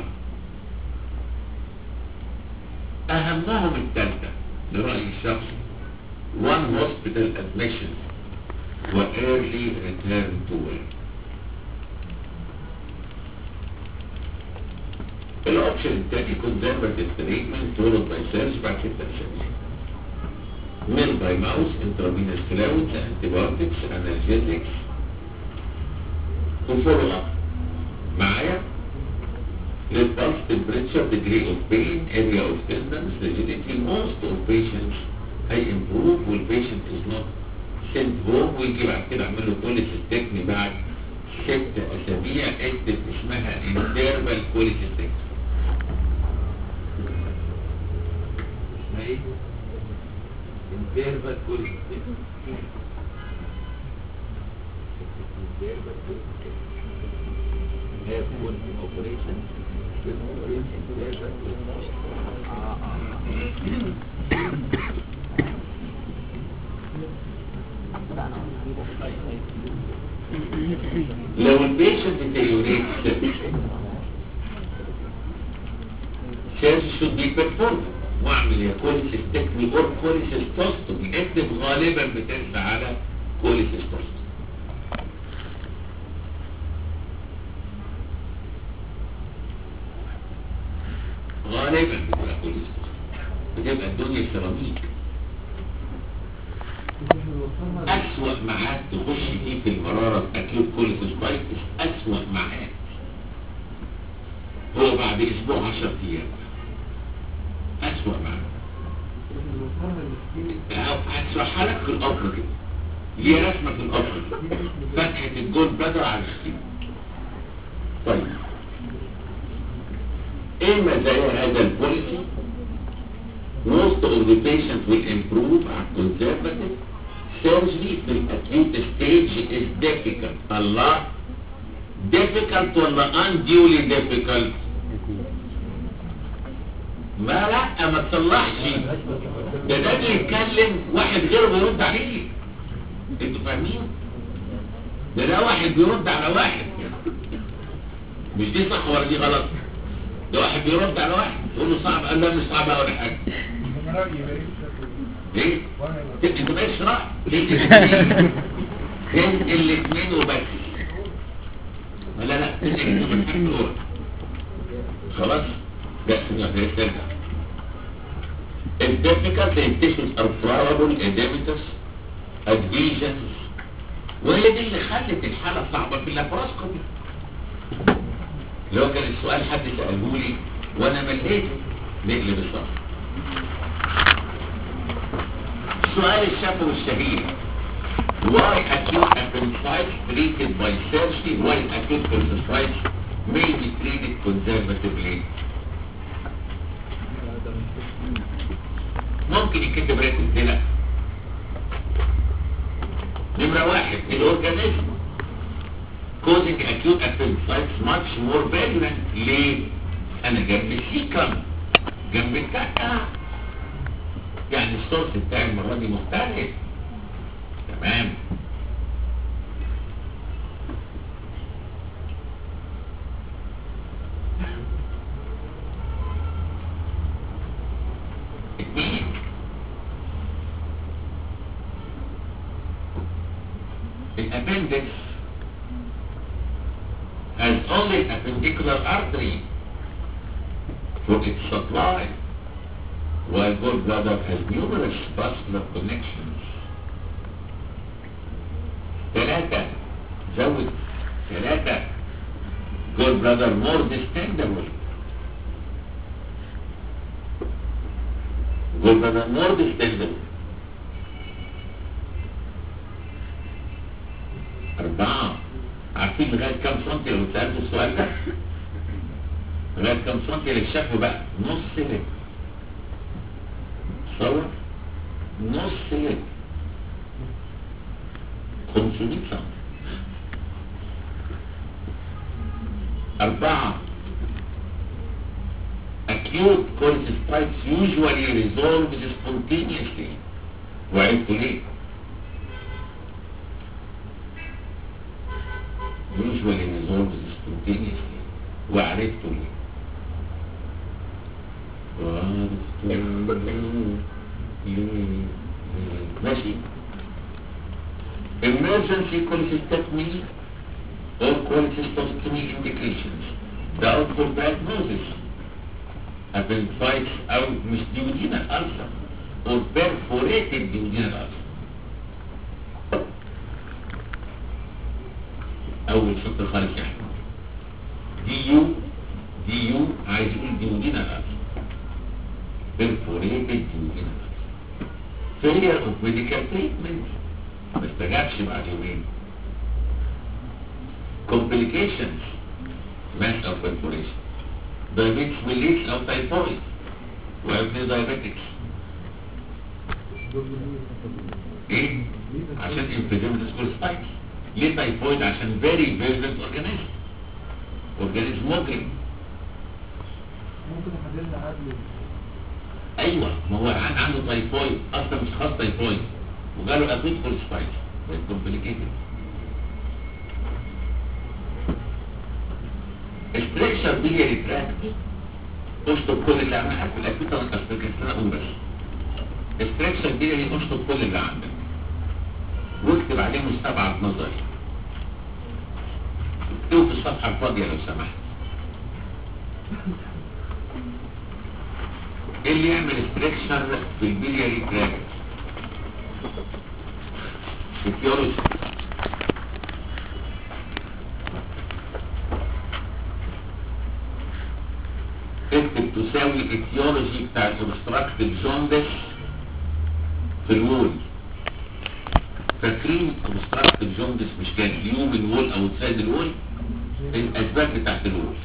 اهمهم الثالثة لرأيي الشخصي one hospital admission و early return to work الاوبشن الثاني conservative treatment followed by surgery بعد ستة اسابيع من باي ماوس intravenous fluids antibiotics analgesics وفولو اب معايا للبلس temperature degree of pain area of tenderness rigidity most of patients هي improve والpatient is not sent home ويجي بعد كده اعمل له كوليسيستكني بعد ست اسابيع اكتب اسمها interval cholecystectomy اسمها ايه؟ interval cholecystectomy interval cholecystectomy have one operation interval لو البيشنت deteriorates surgery should be performed واعمل يا كوليسيستكمي اور كوليسيستوستومي اكتب غالبا بتنسى على كوليسيستوستومي غالبا بتبقى كوليسيستوستومي بتبقى الدنيا سيراميك أسوأ معاد تخش فيه في المرارة أكيد كوليسيستايتس أسوأ معاد هو بعد أسبوع 10 أيام أسوأ معاد هشرحها لك في القبر كده ليه رسمة في القبر فتحة الجول بدر على السكين طيب ايه مزايا هذا البوليسي most of the patients will improve على conservative السيرجري في الاكيوت ستيج از difficult الله difficult ولا unduly difficult ما لا ما تصلحش ده ده بيتكلم واحد غيره بيرد عليه انتوا فاهمين ده ده واحد بيرد على واحد مش دي صح ولا دي غلط ده واحد بيرد على واحد يقول له صعب قال لا مش صعب ولا حاجه ليه؟ انت ما اشرح ليه الاثنين فين الاثنين وبس لا لا الاثنين من تحت الأول. خلاص لا سمع في ترجع الديفيكالت tissues are probable edematous adhesions وهي دي اللي خلت الحالة صعبة في اللابروسكوبي لو كان السؤال حد سأله لي وانا مليته نقلب الصف السؤال الشفوي الشهير why acute appendicitis treated by surgery while acute appendicitis may be treated conservatively ممكن يكتب ريتم هنا نمرة واحد الأورجانيزم causing acute appendicitis much more virulent ليه؟ أنا جنب السيكم جنب الكعكة يعني الصوت بتاعي المرة دي مختلف تمام اتنين الابندكس has only a appendicular artery for its supply while gallbladder has numerous vascular connections ثلاثة زود ثلاثة gallbladder more distendable gallbladder more distendable أربعة عارفين لغاية كام سنتي لو سألت السؤال ده لغاية كام سنتي للشفه بقى نص لتر تصور نص لتر 500 سم أربعة acute cholecystitis usually resolves spontaneously وعرفتوا ليه؟ usually resolves spontaneously وعرفتوا ليه؟ وعرفتوا ليه؟ ليه؟ ماشي emergency cholecystectomy or cholecystostomy indications the outcome diagnosis appendicitis او مش duodenal ulcer or perforated duodenal ulcer اول شق خالص يا احمد دي يو دي يو عايز يقول duodenal ulcer perforated duodenal ulcer failure of medical treatment ما استجابش بعد يومين complications mass of perforation diabetes mellitus او typhoid وابن diabetics ايه عشان emphysematous cholecystitis ليه تايفويد عشان very virulent organism organism مجرم ممكن احللها قبل ايوه ما هو عن- عنده تايفويد اصلا مش خاص تايفويد وجاله اكيد كولسبايت بقت كومبليكيتد استريكشر بيلياري تراكت اشطب كل اللي عندك في الاكيد انا افتكر سنه اقول بس استريكشر بيلياري اشطب كل اللي عندك واكتب عليه مستبعد نظري اكتبه في الصفحه الفاضيه لو سمحت ايه اللي يعمل استريكشر في البيلياري تراكت الثيولوجي اكتب تساوي الثيولوجي بتاع الاوبستراكتيف جوندس في الوول فاكرين اوبستراكتيف جوندس مش كان اليوم الوول او تسايد الوول الاسباب بتاعت الوول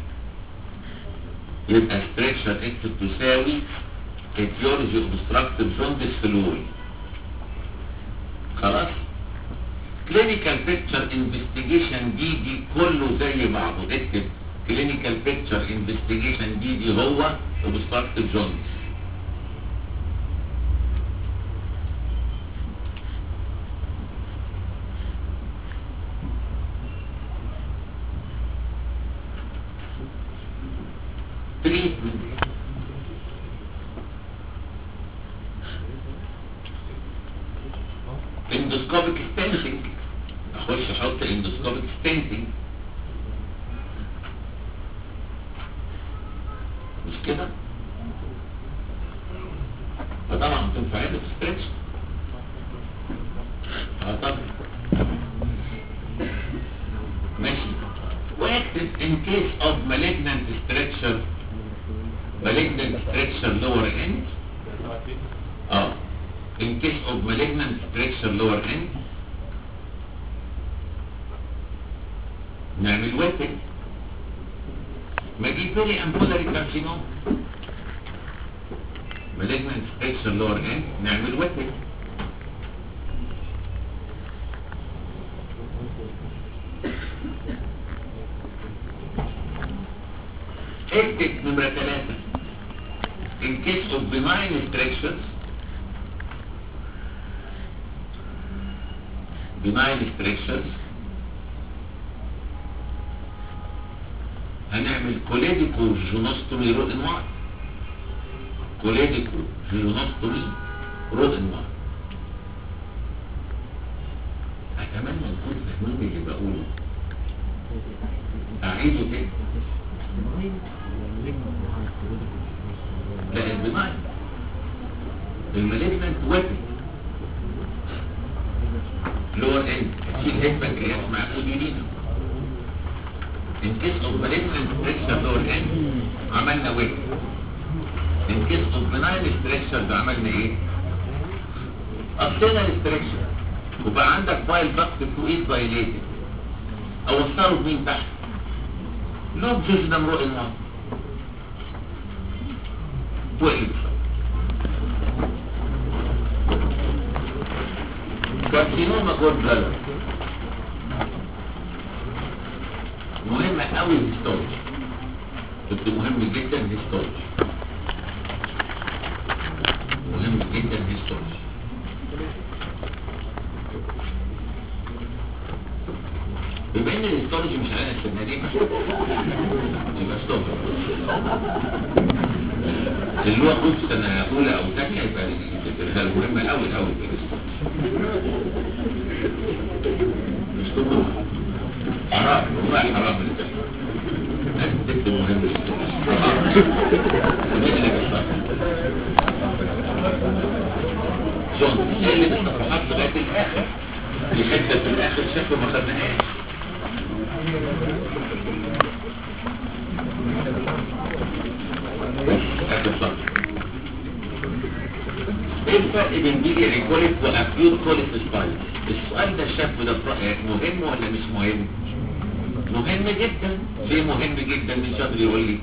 يبقى ستريكشر اكتب تساوي etiology obstructive jaundice في الوول خلاص كلينيكال بيكتشر انفستيجيشن دي دي كله زي بعضه اكتب كلينيكال بيكتشر انفستيجيشن دي دي هو اوبستراكتيف جونز treatment endoscopic stenting اخش احط endoscopic stenting مش كده فطبعا تنفع له ستريتش اه طبعا ماشي واكتب in case of malignant structure malignant structure lower end اه in case of malignant structure lower end نعمل ويتنج ما دي بيري امبولاري كارسينوم malignant structure lower end نعمل ويتنج اكتب نمرة ثلاثة in case of benign structures benign structures هنعمل كوليديكو جونوستومي رو انواع كوليديكو جونوستومي رو انواع اتمنى نكون فاهمين اللي بقوله اعيده تاني لا البناء المالجنت ويبن لور اند في الهيد بنكرياس مع اوديولينا ان كيس اوف مالجنت ستريكشر لور اند عملنا ويبن ان كيس اوف بناين ستريكشر ده عملنا ايه قصينا الستريكشر وبقى عندك فايل ضغط فوقيه دايليتد اوصله بمين تحت لوب جوجنم رؤي النار وقف كارسينوما جول بلادر مهمة قوي الهيستولوجي كنت مهم جدا الهيستولوجي مهم جدا الهيستولوجي بما ان الهيستولوجي مش علينا السنة دي يبقى ستوب اللي هو خد سنة أولى أو ثانية يبقى تبقى مهمة أوي أوي مش تقول حرام والله حرام اللي بيحصل لازم تكتب مهم مين اللي بيحصل جون ايه اللي بالصفحات لغاية الآخر في حتة في الآخر شكله ما خدناهاش آخر سطر ايه الفرق بين بيلي ريكوليت واكيوت كوليت سبايس السؤال ده الشاب ده في رأيك مهم ولا مش مهم مهم جدا ليه مهم جدا مش قادر يقول لي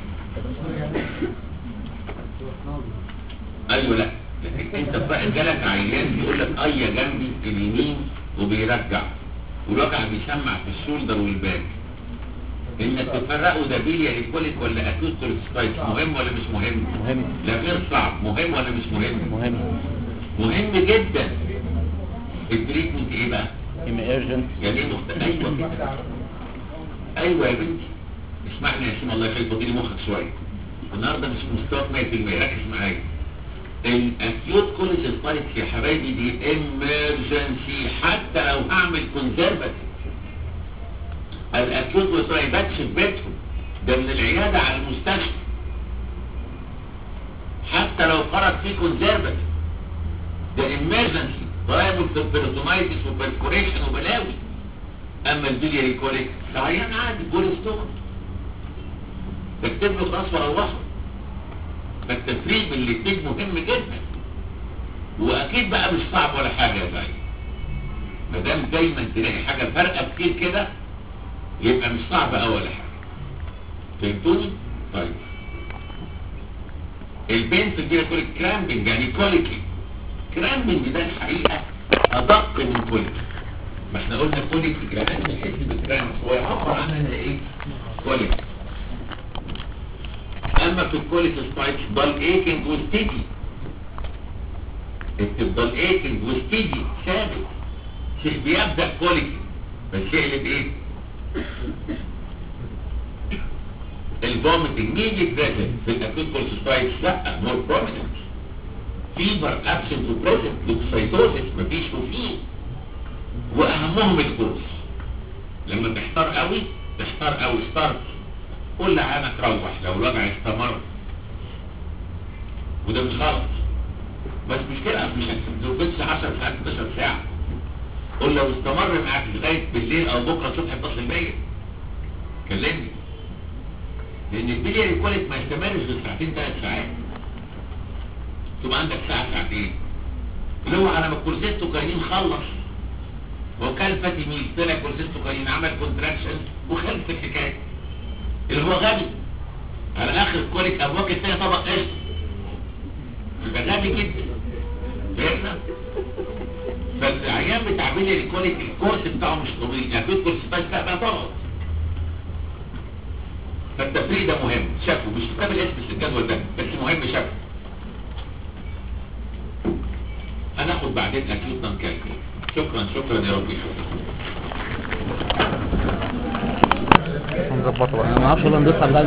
ايوه لا لكن انت بقى جالك عيان بيقول لك اي جنبي اليمين وبيرجع والوجع بيسمع في الشولدر والباك انك تفرقوا ده بيليا ريكوليت ولا اكيوت كوليت مهم ولا مش مهم مهم لا غير صعب مهم ولا مش مهم مهم مهم جدا التريتمنت ايه بقى ام ايرجنت يعني ايه مخت... ايوه كده ايوه يا بنتي اسمعني يا سيما الله يخليك فضيلي مخك شويه النهارده مش مستواك 100% ركز معايا الاكيوت كوليسيستايتس يا حبايبي دي امرجنسي حتى لو هعمل كونزرفاتيف الاكيوت كوليسيستايتس ما يباتش في بيتهم ده من العياده على المستشفى حتى لو خرج فيه كونزرفاتيف ده امرجنسي ضرائب في البيرتونايتس وبركوريشن وبلاوي اما البيلياري كوليك ده عيان عادي بوليس تخن بكتب له خلاص واروحه فالتفريق بين الاتنين مهم جدا واكيد بقى مش صعب ولا حاجه يا زعيم ما دام دايما تلاقي حاجه فارقه كتير كده يبقى مش صعب قوي ولا حاجه فهمتوني؟ طيب البين في الجيرة كوليك كرامبنج يعني كوليكي كرامبنج ده الحقيقه ادق من كوليك ما احنا قلنا كوليك في جرانات بنحس بالجرانات هو يعبر عنها انها ايه كوليك اما في الكوليك سبايكس ضل ايكنج وستيدي بتفضل ايكنج وستيدي ثابت شيء بيبدا كوليك بس يقلب ايه الفوميتنج مين يتبادل في الاكوت كوليستايتس لا مور بروميننت فيبر ابسنت وبريزنت لوكسيتوزيس مفيش وفيه واهمهم الكورس لما تحتار قوي تحتار قوي ستارت كل عامة تروح لو الوجع استمر وده مش غلط بس مش كده مش هتزودش 10 ساعات 12 ساعة قول لو استمر معاك لغاية بالليل او بكرة الصبح اتصل بيا كلمني لان البلياري كوليك ما يستمرش غير ساعتين ثلاث ساعات تبقى عندك ساعة ساعتين اللي هو على ما الكورسيستوكاين خلص وكان فاتي ميل طلع كورسيستوكاين عمل كونتراكشن وخلص الحكاية اللي هو غبي على اخر الكوليك ابواك الثاني طبق قشطة يبقى غبي جدا فهمنا؟ فالعيان بتاع بلياري كوليك الكورس بتاعه مش طويل يعني في كورس بس لا بقى طبعا فالتفريق ده مهم شافه مش كتاب الاسم في الجدول ده بس مهم شافه هناخد بعدين اكيد نانكالك شكرا شكرا يا رب يحفظك هنظبطه بقى انا ما اعرفش والله ندوس على